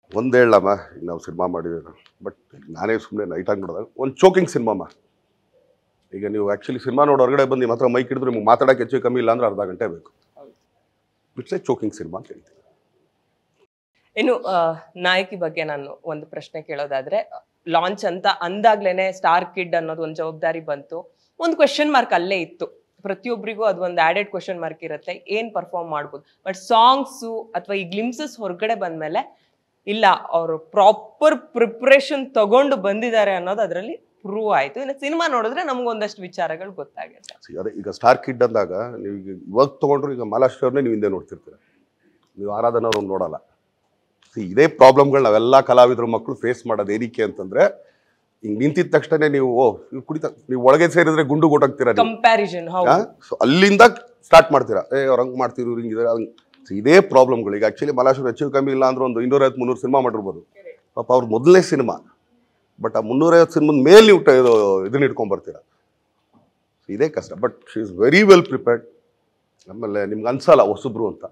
ಒಂದು ಹೇಳಮ್ಮ ಈಗ ನಾವು ಸಿನಿಮಾ ಮಾಡಿದ್ದೀವಿ ಬಟ್ ನಾನೇ ಸುಮ್ಮನೆ ನೈಟಾಗಿ ನೋಡಿದಾಗ ಒಂದು ಚೋಕಿಂಗ್ ಸಿನಿಮಾಮ್ಮ ಈಗ ನೀವು ಆ್ಯಕ್ಚುಲಿ ಸಿನಿಮಾ ನೋಡಿ ಹೊರಗಡೆ ಬಂದು ನಿಮ್ಮ ಹತ್ರ ಮೈಕ್ ಹಿಡಿದ್ರೆ ನಿಮ್ಗೆ ಮಾತಾಡೋಕೆ ಹೆಚ್ಚು ಕಮ್ಮಿ ಇಲ್ಲ ಅಂದ್ರೆ ಅರ್ಧ ಗಂಟೆ ಬೇಕು ಹೌದು. ಇಟ್ಸ್ ಎ ಚೋಕಿಂಗ್ ಸಿನಿಮಾ ಅಂತ ಹೇಳ್ತೀನಿ ಇನ್ನು ಆ, ನಾಯಕಿ ಬಗ್ಗೆ ನಾನು ಒಂದು ಪ್ರಶ್ನೆ ಕೇಳೋದಾದ್ರೆ ಲಾಂಚ್ ಅಂತ ಅಂದಾಗ್ಲೇನೆ ಸ್ಟಾರ್ ಕಿಡ್ ಅನ್ನೋದು ಒಂದು ಜವಾಬ್ದಾರಿ ಬಂತು ಒಂದು ಕ್ವೆಶನ್ ಮಾರ್ಕ್ ಅಲ್ಲೇ ಇತ್ತು ಪ್ರತಿಯೊಬ್ಬರಿಗೂ ಅದು ಒಂದು ಆಡೆಡ್ ಕ್ವೆಶನ್ ಮಾರ್ಕ್ ಇರುತ್ತೆ ಏನ್ ಪರ್ಫಾರ್ಮ್ ಮಾಡ್ಬೋದು ಬಟ್ ಸಾಂಗ್ಸು ಅಥವಾ ಈ ಗ್ಲಿಮ್ಸಸ್ ಹೊರಗಡೆ ಬಂದ್ಮೇಲೆ ಇಲ್ಲ ಅವರು ಪ್ರಾಪರ್ ಪ್ರಿಪ್ರೇಷನ್ ತಗೊಂಡು ಬಂದಿದ್ದಾರೆ ಅನ್ನೋದು ಅದರಲ್ಲಿ ಪ್ರೂವ್ ಆಯ್ತು ಇನ್ನು ಸಿನಿಮಾ ನೋಡಿದ್ರೆ ನಮ್ಗೊಂದಷ್ಟು ವಿಚಾರಗಳು ಗೊತ್ತಾಗುತ್ತೆ See, ಅದೇ ಈಗ ಸ್ಟಾರ್ ಕಿಡ್ ಅಂದಾಗ ನೀವು ಈಗ ಇವಾಗ ತೊಗೊಂಡ್ರು ಈಗ ಮಾಲಾಶ್ರೀ ಅವ್ರನ್ನೇ ನೀವು ಹಿಂದೆ ನೋಡ್ತಿರ್ತೀರ ನೀವು ಆರಾಧನ ಅವ್ರನ್ನ ನೋಡಲ್ಲ See, ಇದೇ ಪ್ರಾಬ್ಲಮ್ಗಳು ನಾವೆಲ್ಲ ಕಲಾವಿದರು ಮಕ್ಕಳು ಫೇಸ್ ಮಾಡೋದು ಏನಕ್ಕೆ ಅಂತಂದ್ರೆ ಹಿಂಗ್ ನಿಂತಿದ ತಕ್ಷಣ ನೀವು ಓ ಇವ್ ಕುಡಿತ ನೀವು ಒಳಗೆ ಸೇರಿದ್ರೆ ಗುಂಡು ಗೊತ್ತಾಗ್ತೀರಾ ನೀವು ಕಂಪ್ಯಾರಿಸನ್ ಹೌದು ಸೊ ಅಲ್ಲಿಂದ ಸ್ಟಾರ್ಟ್ ಮಾಡ್ತೀರಾ ಏ ಅವ್ರು ಹಂಗೆ ಮಾಡ್ತಿರು ಹಿಂಗಿದ್ರೆ ಹಂಗೆ So, ಇದೇ ಪ್ರಾಬ್ಲಮ್ಗಳು ಈಗ ಆ್ಯಕ್ಚುಲಿ ಮಲಾಶ್ವರ ಹೆಚ್ಚು ಕಮ್ಮಿ ಇಲ್ಲ ಅಂದ್ರೆ ಒಂದು ಇನ್ನೂರೈವತ್ತು ಮುನ್ನೂರು ಸಿನಿಮಾ ಮಾಡಿರ್ಬೋದು ಪಾಪ ಅವ್ರ ಮೊದಲನೇ ಸಿನಿಮಾ ಬಟ್ ಆ ಮುನ್ನೂರೈವತ್ತು ಸಿನಿಮಾದ ಮೇಲೆ ನೀವು ಟ- ಇದು ಇದನ್ನ ಇಟ್ಕೊಂಡ್ ಬರ್ತೀರಾ So, ಇದೇ ಕಷ್ಟ but she is very well prepared ಆಮೇಲೆ ನಿಮ್ಗೆ ಅನ್ಸಲ್ಲ ಹೊಸಬ್ರು ಅಂತ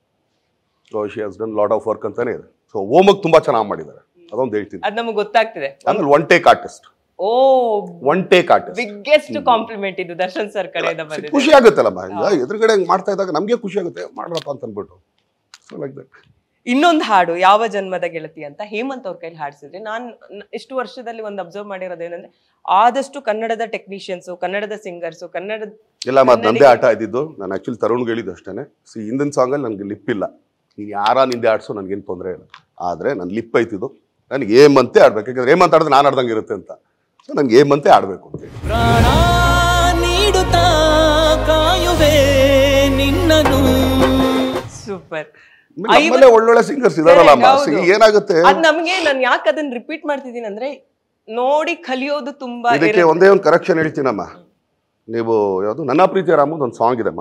so she has done lot of work ಅಂತಾನೆ ಇದೆ ಸೊ ಓಮಕ್ ತುಂಬಾ ಚೆನ್ನಾಗಿ ಮಾಡಿದ್ದಾರೆ ಅದೊಂದು ಹೇಳ್ತೀನಿ ಅದ್ ನಮಗೆ ಗೊತ್ತಾಗ್ತಿದೆ ಆಮೇಲೆ ಒನ್ ಟೇಕ್ ಆರ್ಟಿಸ್ಟ್ ಓ one take artist biggest compliment ಇದು ದರ್ಶನ್ ಸರ್ ಕಡೆಯಿಂದ ಬಂದಿದೆ ಖುಷಿ ಆಗುತ್ತಲ್ಲಮ್ಮ ಈಗ ಎದುರುಗಡೆ ಹಂಗೆ ಮಾಡ್ತಾ ಇದ್ದಾಗ ನಮಗೆ ಖುಷಿ ಆಗುತ್ತೆ ಮಾಡ್ರಪ್ಪ ಅಂತ ಅಂದ್ಬಿಟ್ಟು ಸೊ ಲೈಕ್ ದಟ್ ಇನ್ನೊಂದು ಹಾಡು ಯಾವ ಜನ್ಮದ ಗೆಳತಿ ಅಂತ ಹೇಮಂತ್ ಅವ್ರ ಕೈಲಿ ಹಾಡ್ಸಿದ್ರಿ ನಾನು ಇಷ್ಟು ವರ್ಷದಲ್ಲಿ ಒಂದು ಅಬ್ಸರ್ವ್ ಮಾಡಿರೋದೇನಂದ್ರೆ ಆದಷ್ಟು ಕನ್ನಡದ ಟೆಕ್ನಿಷಿಯನ್ಸು ಕನ್ನಡದ ಸಿಂಗರ್ಸು ಕನ್ನಡದ ಇಲ್ಲ ಮತ್ತೆ ನಂದೇ ಆಟ ಇದ್ದಿದ್ದು ನಾನು ಆ್ಯಕ್ಚುಲಿ ತರುಣ್ಗೆ ಹೇಳಿದ್ದು ಅಷ್ಟೇ ಸಿ ಹಿಂದಿನ ಸಾಂಗಲ್ಲಿ ನನಗೆ ಲಿಪ್ ಇಲ್ಲ ನೀನು ಯಾರ ನಿಂದೆ ಆಡ್ಸೋ ನನಗೇನು ತೊಂದರೆ ಇಲ್ಲ ಆದರೆ ನನ್ನ ಲಿಪ್ ಐತಿದ್ದು ನನಗೆ ಏಮಂತೆ ಆಡ್ಬೇಕು ಯಾಕಂದ್ರೆ ಏಮಂತ ಆಡಿದ್ರೆ ನಾನು ಆಡ್ದಂಗೆ ಇರುತ್ತೆ ಅಂತ ಸೊ ನನಗೆ ಏಮಂತೆ ಆಡಬೇಕು ಅಂತ ಹೇಳಿ ಪ್ರಾಣ ನೀಡುತ್ತಾ ಕಾಯುವೆ ನಿನ್ನನು ಸೂಪರ್ ನಮ್ಮಲ್ಲೇ ಒಳ್ಳೊಳ್ಳೆ ಸಿಂಗರ್ಸ್ ಇದಾರಲ್ಲಮ್ಮ ಹೌದು. ಸಿ ಏನಾಗುತ್ತೆ ಅದ್ ನಮ್ಗೆ ನಾನು ಯಾಕೆ ಅದನ್ನ ರಿಪೀಟ್ ಮಾಡ್ತಿದ್ದೀನಿ ಅಂದ್ರೆ ನೋಡಿ ಕಲಿಯೋದು ತುಂಬಾ ಇದಕ್ಕೆ ಇರುತ್ತೆ. ಒಂದೇ ಒಂದು ಕರೆಕ್ಷನ್ ಹೇಳ್ತೀನಮ್ಮ ನೀವು ಯಾವುದು ನನ್ನ ಪ್ರೀತಿಯ ರಾಮದ್ ಒಂದು ಸಾಂಗ್ ಇದೆಮ್ಮ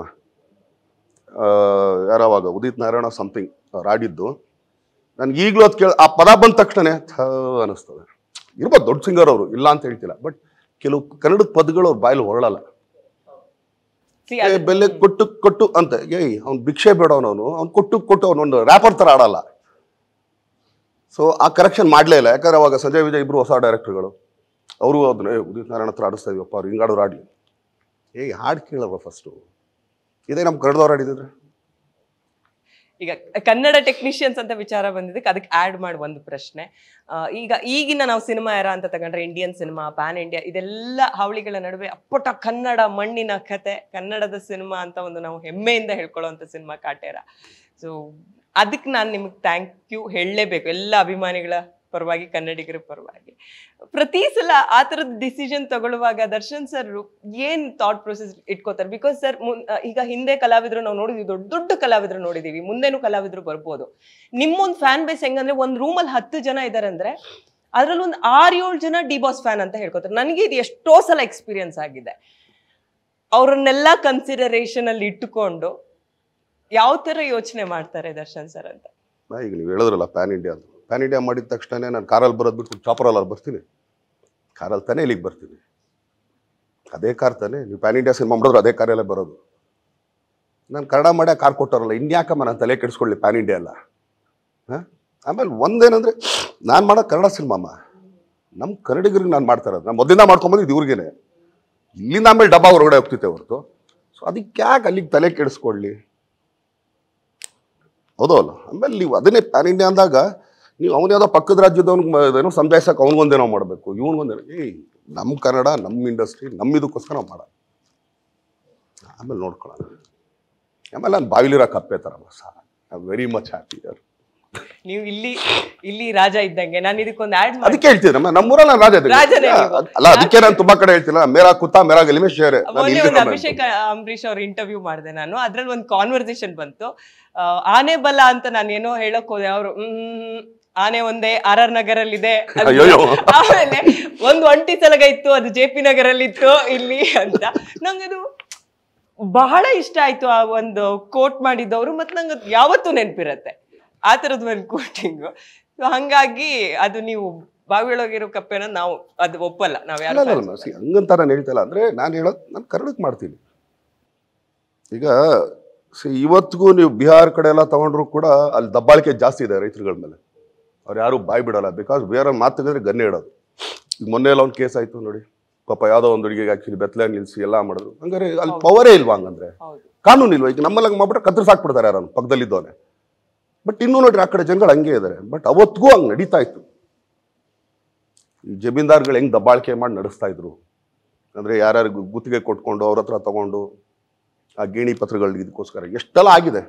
ಆ, ಯಾರವಾಗ ಉದಿತ್ ನಾರಾಯಣ ಸಮಥಿಂಗ್ ಅವ್ರು ಆಡಿದ್ದು ನನ್ಗೆ ಈಗಲೂ ಅದು ಕೇಳ ಆ ಪದ ಬಂದ ತಕ್ಷಣ ಥ ಅನ್ನಿಸ್ತದೆ ಇರ್ಬೋದು ದೊಡ್ಡ ಸಿಂಗರ್ ಅವರು ಇಲ್ಲ ಅಂತ ಹೇಳ್ತಿಲ್ಲ ಬಟ್ ಕೆಲವು ಕನ್ನಡದ ಪದಗಳು ಅವ್ರ ಬಾಯಲ್ಲಿ ಹೊರಳಲ್ಲ See, ಏ, ಅದು- ಬೆಲೆ ಕೊಟ್ಟು ಕೊಟ್ಟು ಅಂತ ಏಯ್ ಅವ್ನು ಭಿಕ್ಷೆ ಬೇಡವನವನು ಅವ್ನು ಕೊಟ್ಟು ಕೊಟ್ಟು ಅವನೊಂದು ರ್ಯಾಪರ್ ಥರ ಆಡಲ್ಲ ಸೊ ಆ ಕರೆಕ್ಷನ್ ಮಾಡಲೇ ಇಲ್ಲ ಯಾಕಂದ್ರೆ ಅವಾಗ ಸಂಜಯ್ ವಿಜಯ್ ಇಬ್ರು ಹೊಸ ಡೈರೆಕ್ಟರ್ಗಳು ಅವರು ಅದನ್ನ ಏ ಉದಿತ್ ನಾರಾಯಣ ಹತ್ರ ಆಡಿಸ್ತಾ ಇದೀವಪ್ಪ ಅವ್ರು ಹಿಂಗಾಡೋರು ಆಡಲಿ ಏಯ್ ಹಾಡು ಕೇಳವ ಫಸ್ಟು ಇದೇ ನಮ್ಮ ಕನ್ನಡದವ್ರು ಆಡಿದ್ರೆ ಈಗ ಕನ್ನಡ ಟೆಕ್ನಿಷಿಯನ್ಸ್ ಅಂತ ವಿಚಾರ ಬಂದಿದ್ದಕ್ಕೆ ಅದಕ್ಕೆ ಆಡ್ ಮಾಡಿ ಒಂದು ಪ್ರಶ್ನೆ ಆ, ಈಗ ಈಗಿನ ನಾವು ಸಿನಿಮಾ ಯಾರ ಅಂತ ತಗೊಂಡ್ರೆ ಇಂಡಿಯನ್ ಸಿನಿಮಾ ಪ್ಯಾನ್ ಇಂಡಿಯಾ ಇದೆಲ್ಲ ಹಾವಳಿಗಳ ನಡುವೆ ಅಪ್ಪಟ ಕನ್ನಡ ಮಣ್ಣಿನ ಕತೆ ಕನ್ನಡದ ಸಿನಿಮಾ ಅಂತ ಒಂದು ನಾವು ಹೆಮ್ಮೆಯಿಂದ ಹೇಳ್ಕೊಳ್ಳುವಂಥ ಸಿನಿಮಾ ಕಾಟೇರ ಸೊ ಅದಕ್ಕೆ ನಾನು ನಿಮಗೆ ಥ್ಯಾಂಕ್ ಯು ಹೇಳಲೇಬೇಕು ಎಲ್ಲ ಅಭಿಮಾನಿಗಳ ಪರವಾಗಿ ಕನ್ನಡಿಗರ ಪರವಾಗಿ ಪ್ರತಿ ಸಲ ಆ ಥರದ ಡಿಸಿಷನ್ ತಗೊಳ್ಳುವಾಗ ದರ್ಶನ್ ಸರ್ ಏನ್ ಥಾಟ್ ಪ್ರೊಸೆಸ್ ಇಟ್ಕೋತಾರೆ ಬಿಕಾಸ್ ಸರ್ ಈಗ ಹಿಂದೆ ಕಲಾವಿದರು ನಾವು ನೋಡಿದ್ವಿ ದೊಡ್ಡ ದೊಡ್ಡ ಕಲಾವಿದರು ನೋಡಿದೀವಿ ಮುಂದೆನೂ ಕಲಾವಿದರು ಬರ್ಬೋದು ನಿಮ್ಮೊಂದು ಫ್ಯಾನ್ ಬೇಸ್ ಹೆಂಗಂದ್ರೆ ಒಂದು ರೂಮಲ್ಲಿ ಹತ್ತು ಜನ ಇದ್ದಾರೆ ಅಂದ್ರೆ ಅದ್ರಲ್ಲಿ ಒಂದು ಆರು ಏಳು ಜನ ಡಿ ಬಾಸ್ ಫ್ಯಾನ್ ಅಂತ ಹೇಳ್ಕೊತಾರೆ ನನಗೆ ಇದು ಎಷ್ಟೋ ಸಲ ಎಕ್ಸ್ಪೀರಿಯನ್ಸ್ ಆಗಿದೆ ಅವ್ರನ್ನೆಲ್ಲ ಕನ್ಸಿಡರೇಷನ್ ಅಲ್ಲಿ ಇಟ್ಟುಕೊಂಡು ಯಾವ ತರ ಯೋಚನೆ ಮಾಡ್ತಾರೆ ದರ್ಶನ್ ಸರ್ ಅಂತ ನಾ ಈಗ ನೀವು ಹೇಳಿದ್ರಲ್ಲ ಪ್ಯಾನ್ ಇಂಡಿಯಾ ಅಂತ ಪ್ಯಾನ್ ಇಂಡಿಯಾ ಮಾಡಿದ ತಕ್ಷಣ ನಾನು ಕಾರಲ್ಲಿ ಬರೋದು ಬಿಟ್ಟು ಚಾಪರಲ್ಲಿ ಅಲ್ಲಿ ಬರ್ತೀನಿ ಕಾರಲ್ಲಿ ತಾನೇ ಇಲ್ಲಿಗೆ ಬರ್ತೀನಿ ಅದೇ ಕಾರ್ ತಾನೇ ನೀವು ಪ್ಯಾನ್ ಇಂಡಿಯಾ ಸಿನಿಮಾ ಮಾಡಿದ್ರೆ ಅದೇ ಕಾರಲ್ಲೇ ಬರೋದು ನಾನು ಕನ್ನಡ ಮಾಡಿ ಕಾರ್ ಕೊಟ್ಟಾರಲ್ಲ ಇನ್ಯಾಕಮ್ಮ ನಾನು ತಲೆ ಕೆಡಿಸ್ಕೊಳ್ಳಿ ಪ್ಯಾನ್ ಇಂಡಿಯಾ ಅಲ್ಲ ಹಾಂ ಆಮೇಲೆ ಒಂದೇನಂದ್ರೆ ನಾನು ಮಾಡೋ ಕನ್ನಡ ಸಿನಿಮಾಮ್ಮ ನಮ್ಮ ಕನ್ನಡಿಗರಿಗೆ ನಾನು ಮಾಡ್ತಾ ಇರೋದು ನಾನು ಮೊದಲಿಂದ ಮಾಡ್ಕೊಂಬಂದಿದ್ದು ಇವ್ರಿಗೇನೆ ಇಲ್ಲಿಂದ ಆಮೇಲೆ ಡಬ್ಬ ಹೊರಗಡೆ ಹೋಗ್ತಿದ್ದೆ ಹೊರತು ಸೊ ಅದಕ್ಕೆ ಯಾಕೆ ಅಲ್ಲಿಗೆ ತಲೆ ಕೆಡಿಸ್ಕೊಳ್ಳಿ ಹೌದು ಅಲ್ಲ ಆಮೇಲೆ ನೀವು ಅದನ್ನೇ ಪ್ಯಾನ್ ಇಂಡಿಯಾ ಅಂದಾಗ ನೀವು ಅವನ ಯಾವುದೋ ಪಕ್ಕದ ರಾಜ್ಯದವ್ನಿಗೆ ಏನೋ ಸಂಜಾಯಿಸಕ್ಕೆ ಅವ್ನಿಗೊಂದೇನೋ ಮಾಡಬೇಕು ಇವ್ನಿಗೊಂದೇನೋ ಏಯ್ ನಮ್ಮ ಕನ್ನಡ ನಮ್ಮ ಇಂಡಸ್ಟ್ರಿ ನಮ್ಮ ಇದಕ್ಕೋಸ್ಕರ ನಾವು ಮಾಡೋಣ ಆಮೇಲೆ ನೋಡ್ಕೊಳ್ಳೋಣ ಆಮೇಲೆ ನಾನು ಬಾವಿಲಿರೋ ಕಪ್ಪೆ ಥರ but I very much happy ನೀವು ಇಲ್ಲಿ ಇಲ್ಲಿ ರಾಜ ಇದ್ದಂಗೆ ನಾನು ಇದಕ್ಕೊಂದು ಆಡ್ ಮಾಡಿ ಅದಕ್ಕೆ ಹೇಳ್ತೀನಿ ನಮ್ಮೂರಲ್ಲಿ ನಾನು ರಾಜ ಇದ್ದೀನಿ. ರಾಜನೇ ನೀವು. ಅಲ್ಲ ಅದಕ್ಕೆ ನಾನು ತುಂಬಾ ಕಡೆ ಹೇಳ್ತಿಲ್ಲ ಮೇರಾ ಕುತ್ತ ಮೇರಾ ಗಲಿಮೆ ಶೇರೆ ನಾನು ಮೊನ್ನೆ ಇಲ್ಲಿ ಒಂದು comment. ಅಭಿಷೇಕ್ ಅಂಬರೀಶ್ ಅವ್ರ ಇಂಟರ್ವ್ಯೂ ಮಾಡಿದೆ ನಾನು ಅದ್ರಲ್ಲಿ ಒಂದು ಕಾನ್ವರ್ಸೇಷನ್ ಬಂತು ಆ, ಆನೆ ಬಲ ಅಂತ ನಾನು ಏನೋ ಹೇಳಕ್ ಹೋದೆ ಅವರು ಹ್ಮ್ ಆನೆ ಒಂದೇ ಆರ್ ಆರ್ ನಗರಲ್ಲಿದೆ ಅದು- ಅಯ್ಯಯ್ಯೋ. ಆಮೇಲೆ ಒಂದು ಒಂಟಿ ಸಲಗ ಇತ್ತು ಅದು ಜೆ ಪಿ ನಗರಲ್ಲಿತ್ತು ಇಲ್ಲಿ ಅಂತ ನಂಗದು ಬಹಳ ಇಷ್ಟ ಆಯ್ತು ಆ ಒಂದು ಕೋಟ್ ಮಾಡಿದ್ದವರು ಮತ್ತೆ ನಂಗೆ ಅದು ಯಾವತ್ತೂ ನೆನಪಿರತ್ತೆ ಆ ಥರದ್ದು ಒಂದು ಕೋಟಿಂಗು ಹಂಗಾಗಿ ಅದು ನೀವು ಬಾವಿಯೊಳಗಿರೋ ಕಪ್ಪೆನ ನಾವು ಅದು ಒಪ್ಪಲ್ಲ ನಾವ್ ಅಲ್ಲ ಅಲ್ಲ, ಯಾರು ಅಲ್ಲ see, ಹಂಗಂತ ನಾನು ಹೇಳ್ತಿಲ್ಲ ಅಂದ್ರೆ ನಾನು ಹೇಳೋದು ನಾನು ಕನ್ನಡಕ್ಕೆ ಮಾಡ್ತೀನಿ ಈಗ ಸಿ ಇವತ್ತಿಗೂ ನೀವು ಬಿಹಾರ್ ಕಡೆ ಎಲ್ಲ ತಗೊಂಡ್ರು ಕೂಡ ಅಲ್ಲಿ ದಬ್ಬಾಳಿಕೆ ಜಾಸ್ತಿ ಇದೆ ರೈತರುಗಳ ಮೇಲೆ ಅವ್ರು ಯಾರು ಬಾಯ್ ಬಿಡಲ್ಲ ಬಿಕಾಸ್ ಬೇರೆ ಮಾತು ತೆಗೆದ್ರೆ ಗನ್ನೆ ಇಡೋದು ಈಗ ಮೊನ್ನೆ ಎಲ್ಲ ಒಂದು ಕೇಸ್ ಆಯ್ತು ನೋಡಿ ಪಾಪ ಯಾವುದೋ ಒಂದು ಹುಡುಗಿಗೆ ಆಕ್ಚುಲಿ ಬೆತ್ತಲೆ ನಿಲ್ಸಿ ಎಲ್ಲ ಮಾಡಿದ್ರು ಹಂಗಾರೆ ಅಲ್ಲಿ ಪವರೇ ಇಲ್ವಾ ಹಂಗಂದ್ರೆ ಹೌದು ಕಾನೂನು ಇಲ್ವಾ ಈಗ ನಮ್ಮಲ್ಲಿ ಹಂಗೆ ಮಾಡ್ಬಿಟ್ರೆ ಕತ್ತರಿಸಿ ಹಾಕ್ಬಿಡ್ತಾರೆ ಯಾರನ್ನು ಪಕ್ಕದಲ್ಲಿದ್ದವನೆ ಬಟ್ ಇನ್ನೂ ನೋಡ್ರಿ ಆ ಕಡೆ ಜನಗಳು ಹಂಗೆ ಇದ್ದಾರೆ ಬಟ್ ಅವತ್ತಿಗೂ ಹಂಗೆ ನಡೀತಾ ಇತ್ತು ಈ ಜಮೀನ್ದಾರ್ಗಳು ಹೆಂಗ್ ದಬ್ಬಾಳಿಕೆ ಮಾಡಿ ನಡೆಸ್ತಾ ಇದ್ರು ಅಂದ್ರೆ ಯಾರ್ಯಾರು ಗು- ಗುತ್ತಿಗೆ ಕೊಟ್ಕೊಂಡು ಅವ್ರ ಹತ್ರ ತಗೊಂಡು ಆ ಗೇಣಿ ಪತ್ರಗಳು ಇದಕ್ಕೋಸ್ಕರ ಎಷ್ಟೆಲ್ಲ ಆಗಿದೆ